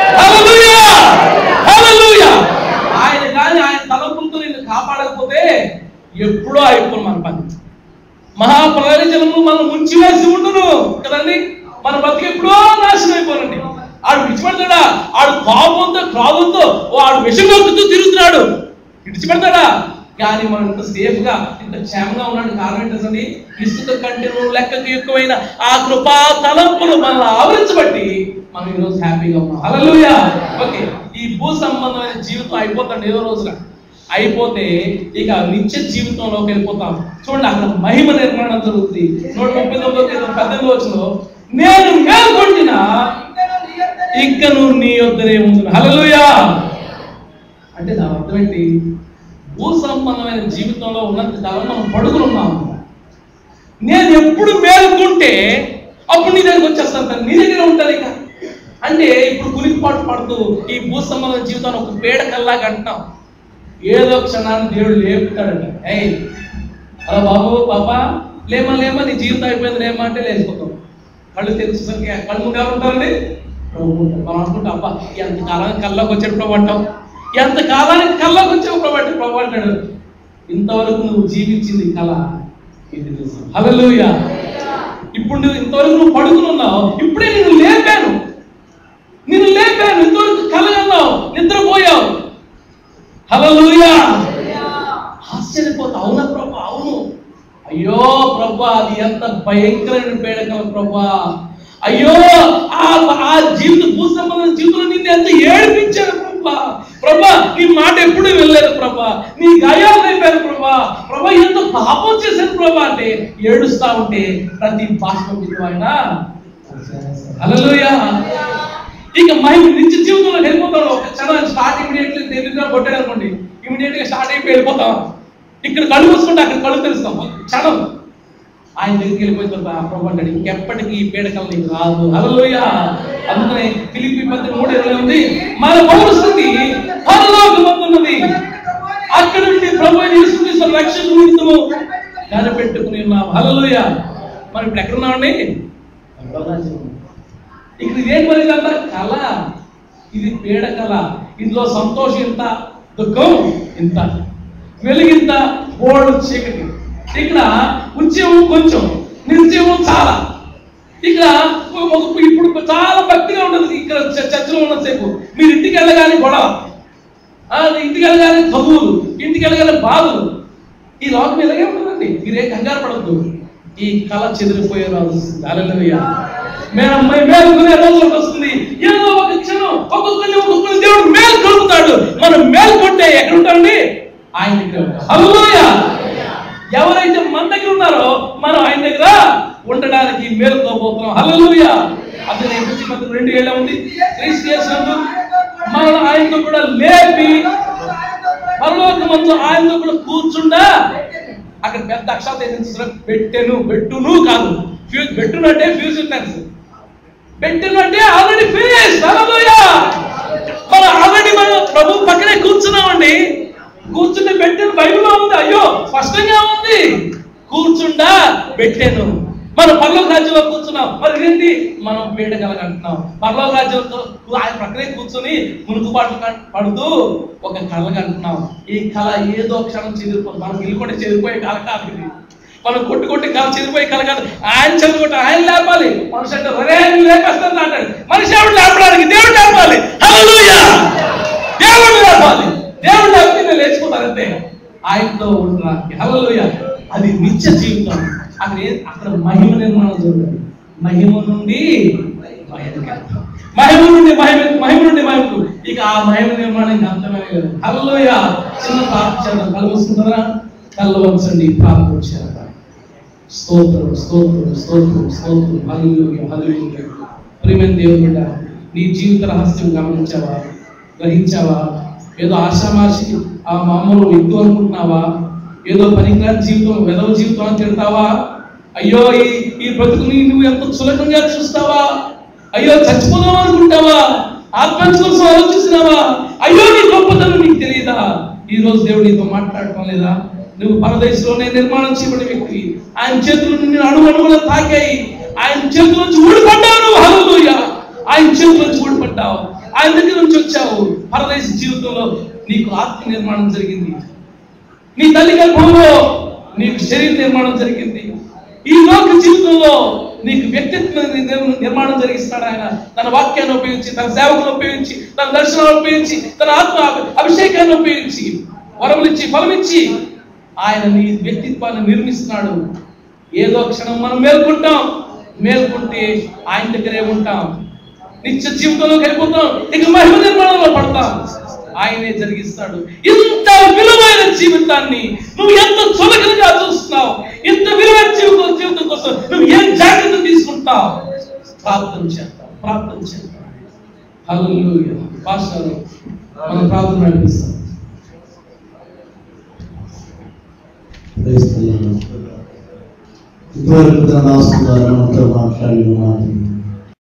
[SPEAKER 1] ఆయన కానీ ఆయన తలంపులతో నిన్ను కాపాడకపోతే ఎప్పుడో అయిపోను మన పని మహాప్రయోజనము మనం ముంచి వేసి ఉండును కదండి మన బతికి ఎప్పుడో నాశనం అయిపోనండి ఆడు విడిచిపెడతాడా ఆడు కోపంతో క్రోధంతో వాడు విషమొక్కుతూ తిరుగుతున్నాడు విడిచిపెడతాడా కానీ మనం ఇంత సేఫ్ గా ఇంత క్షేమంగా ఉన్నాడు కారణం ఏంటండి ఇసుక కంటెను లెక్కకు ఎక్కువైన ఆ కృపా తలంపులు మనల్ని ఆవరించబట్టి మనం ఈరోజు హ్యాపీగా ఉన్నాం హల్లెలూయా ఓకే ఈ భూ సంబంధమైన జీవితం అయిపోతుంది ఏదో రోజున అయిపోతే ఇక నిత్య జీవితంలోకి వెళ్ళిపోతాం చూడండి అక్కడ మహిమ నిర్మాణం జరుగుతుంది నూట ముప్పై తొమ్మిది పద్దెనిమిది వచ్చిన నేను మేల్కొంటిన ఇంకను నీ యొద్దనే ఉంది హల్లెలూయా అంటే దాని అర్థం ఏంటి భూ సంబంధమైన జీవితంలో ఉన్నంత కాలం మనం పడుకున్నాము నేను ఎప్పుడు మేలుకుంటే అప్పుడు నీ దగ్గరికి వచ్చేస్తాను తను నీ దగ్గర ఉంటాను ఇక అంటే ఇప్పుడు కులిపాటు పడుతూ ఈ భూ సంబంధమైన జీవితాన్ని ఒక పేడకల్లాగా అంటున్నాం ఏదో క్షణాన్ని దేవుడు లేపుతాడంట ఏయ్ అలా బాబు పాపా లేమా లేమా నీ జీవితం అయిపోయింది లేమా అంటే లేచిపోతాం కళ్ళు తెరిచేసరికి కళ్ళు ముందు ఎవరు ఉంటారండి ప్రభు ఉంటారు. మనం అనుకుంటాం అబ్బా ఎంత కాలానికి కల్లోకి వచ్చాడు ప్రభు అంటాం ఎంత కాలానికి కల్లోకి వచ్చావు ప్రభు అంటే ప్రభు అంటాడు ఇంతవరకు నువ్వు జీవించింది కళ ఇది నిజం హల్లెలూయా ఇప్పుడు నువ్వు ఇంతవరకు నువ్వు పడుకుని ఉన్నావు ఇప్పుడే నేను లేపాను నేను లేపాను ఇంతవరకు కలగన్నావు నిద్రపోయావు హల్లెలూయా ఆశ్చర్యపోతా అవునా ప్రభా అవును అయ్యో ప్రభా అది ఎంత భయంకరమైన పేడకల ప్రభా అయ్యో ఆ ఆ జీవిత భూ సంబంధం జీవితంలో నిన్ను ఎంత ఏడిపించాడు ప్రభా ప్రభా నీ మాట ఎప్పుడు వెళ్ళలేదు ప్రభా నీ గాయాలు అయిపోయారు ప్రభా ప్రభా ఎంత పాపం చేశాను ప్రభా అంటే ఏడుస్తా ఉంటే ప్రతి బాష్పం ఆయన హల్లెలూయా ఇక మహిమ నిత్య జీవితంలో వెళ్ళిపోతాడు ఒక క్షణం స్టార్ట్ ఇమీడియట్లీ తెలియదు కొట్టాడు అనుకోండి ఇమీడియట్ గా స్టార్ట్ అయిపోయి వెళ్ళిపోతాం ఇక్కడ కళ్ళు మూసుకుంటే అక్కడ కళ్ళు తెలుస్తాం ఒక క్షణం ఆయన దగ్గరికి వెళ్ళిపోయిన తర్వాత ఆ ప్రభు అంటాడు ఇంకెప్పటికీ ఈ పీడకలు నీకు రాదు హల్లెలూయ అందుకనే ఫిలిపి పత్రిక మూడు ఇరవై ఉంది మన పౌరు స్థితి పరలోకమందున్నది అక్కడ నుండి ప్రభు యేసుక్రీస్తు రక్షణ నిమిత్తము కనిపెట్టుకుని ఉన్నాం హల్లెలూయ మనం ఇప్పుడు ఎక్కడ ఉన్నామండి ఇక్కడ ఇదేం మరి ఇదంతా కళ ఇది పీడ కళ ఇందులో సంతోషం ఇంత దుఃఖం ఇంత వెలుగింత బోర్డు చీకటి ఇక్కడ ఉద్యమం కొంచెం నిర్జీవం చాలా ఇక్కడ ఒక- ఇప్పుడు చాలా భక్తిగా ఉంటుంది ఇక్కడ చ- చర్చలో ఉన్నసేపు మీరు ఇంటికి వెళ్ళగానే గొడవ ఆ, ఇంటికి వెళ్ళగానే చదువులు ఇంటికి వెళ్ళగానే బాధలు ఈ లోకం ఇలాగే ఉంటుందండి మీరేం కంగారు పడద్దు ఈ కళ చెదిరిపోయే రోజు వస్తుంది హల్లెలూయా మేము మేలుకునే రోజు ఒకటి వస్తుంది ఏదో ఒక క్షణం ఒక్కొక్కరిని ఒక్కొక్కరిని దేవుడు మేలు కలుపుతాడు మనం మేలు కొంటే ఎక్కడ ఉంటామండి ఆయన దగ్గర ఉంటాం. హల్లెలూయా ఎవరైతే మన దగ్గర ఉన్నారో మనం ఆయన దగ్గర ఉండడానికి మేలుకోబోతున్నాం హల్లెలూయా అతని ఎఫ్ఎస్సి పత్రిక రెండు ఏళ్ళ ఉంది క్రీస్తు యేసునందు మనం ఆయనతో కూడా లేపి పరలోకమందు ఆయనతో కూడా కూర్చుండా అక్కడ పెద్ద అక్షరాలు ఏంటంటే పెట్టెను పెట్టును కాదు ఫ్యూజ్ పెట్టును అంటే ఫ్యూచర్ టెన్స్ పెట్టెను అంటే ఆల్రెడీ ఫినిష్ హల్లెలూయా మనం ఆల్రెడీ మనం ప్రభు పక్కనే కూర్చున్నామండి కూర్చుంటే పెట్టెను బైబిల్లో ఉంది అయ్యో స్పష్టంగా ఉంది కూర్చుండా పెట్టాను మనం పర్లోక రాజ్యంలో కూర్చున్నాం మరి ఏంటి మనం పీడ కలగంటున్నాం పర్లోక రాజ్యంతో ఆయన ప్రక్కనే కూర్చొని మునుకుబాట్లు కన్- పడుతూ ఒక కళ కంటున్నాం ఈ కళ ఏదో క్షణం చెదిరిపోతుంది మనం ఇల్లుకుంటే చెదిరిపోయే కళ కాదు ఇది మనం కొట్టుకుంటే కళ చెదిరిపోయే కళ కాదు ఆయన చదువుకుంటే ఆయన లేపాలి మనిషి అంటే ఒరే నువ్వు లేపేస్తాను అంటాడు మనిషి ఎవడు లేపడానికి దేవుడు లేపాలి హల్లెలూయా దేవుడు లేపాలి దేవుడు లేకపోతే నేను లేచిపోతానంతే ఆయనతో ఉండడానికి హల్లెలూయా అది నిత్య జీవితం అక్కడ ఏ- అక్కడ మహిమ నిర్మాణం జరుగుతుంది మహిమ నుండి మహిమకి వెళ్తాం. మహిమ నుండి మహిమ మహిమ నుండి మహిమకు ఇక ఆ మహిమ నిర్మాణం ఇంకా అంతమే లేదు హల్లెలూయా చిన్న ప్రార్థన చేద్దాం కళ్ళు వస్తుందా కళ్ళు వంచండి ప్రార్థన చేద్దాం స్తోత్రం స్తోత్రం స్తోత్రం స్తోత్రం హల్లెలూయా హల్లెలూయా ప్రియమైన దేవుని బిడ్డ నీ జీవిత రహస్యం గమనించావా గ్రహించావా ఏదో ఆశామాషి ఆ మామూలు ఎక్కువ అనుకుంటున్నావా ఏదో పనికిరాని జీవితం వెదవ జీవితం అని తిడతావా అయ్యో ఈ ఈ బ్రతుకుని నువ్వు ఎంత సులభంగా చూస్తావా అయ్యో చచ్చిపోదాం అనుకుంటావా ఆత్మహత్య కోసం ఆలోచిస్తున్నావా అయ్యో నీ గొప్పతనం నీకు తెలియదా ఈ రోజు దేవుడు నీతో మాట్లాడటం లేదా నువ్వు పరదేశంలోనే నిర్మాణం చేయబడిన వ్యక్తి ఆయన చేతులు నిన్ను అణు అణువున తాకాయి ఆయన చేతుల నుంచి ఊడిపడ్డావు నువ్వు హల్లెలూయా ఆయన చేతుల నుంచి ఊడిపడ్డావు ఆయన దగ్గర నుంచి వచ్చావు పరదేశ జీవితంలో నీకు ఆత్మ నిర్మాణం జరిగింది నీ తల్లి గర్భంలో నీకు శరీర నిర్మాణం జరిగింది ఈ లోక జీవితంలో నీకు వ్యక్తిత్వ నిర్- నిర్మాణం జరిగిస్తాడు ఆయన తన వాక్యాన్ని ఉపయోగించి తన సేవకులను ఉపయోగించి తన దర్శనాలను ఉపయోగించి తన ఆత్మ అభిషేకాన్ని ఉపయోగించి వరములిచ్చి ఫలమిచ్చి ఆయన నీ వ్యక్తిత్వాన్ని నిర్మిస్తున్నాడు ఏదో క్షణం మనం మేల్కొంటాం మేల్కొంటే ఆయన దగ్గరే ఉంటాం నిత్య జీవితంలోకి వెళ్ళిపోతాం ఇక మహిమ నిర్మాణంలో పడతాం ఆయనే జరిగిస్తాడు ఇంత విలువైన జీవితాన్ని నువ్వు ఎంత చులకనగా చూస్తున్నావు ఇంత విలువైన జీవితం జీవితం కోసం నువ్వు ఏం జాగ్రత్త తీసుకుంటావు ప్రార్థన చేద్దాం ప్రార్థన చేద్దాం హల్లెలూయా పాస్టర్ మనం ప్రార్థన నడిపిస్తాం
[SPEAKER 3] క్రైస్తవులను. ఇంతవరకు తన దాసు ద్వారా మనతో మాట్లాడిన మాటలు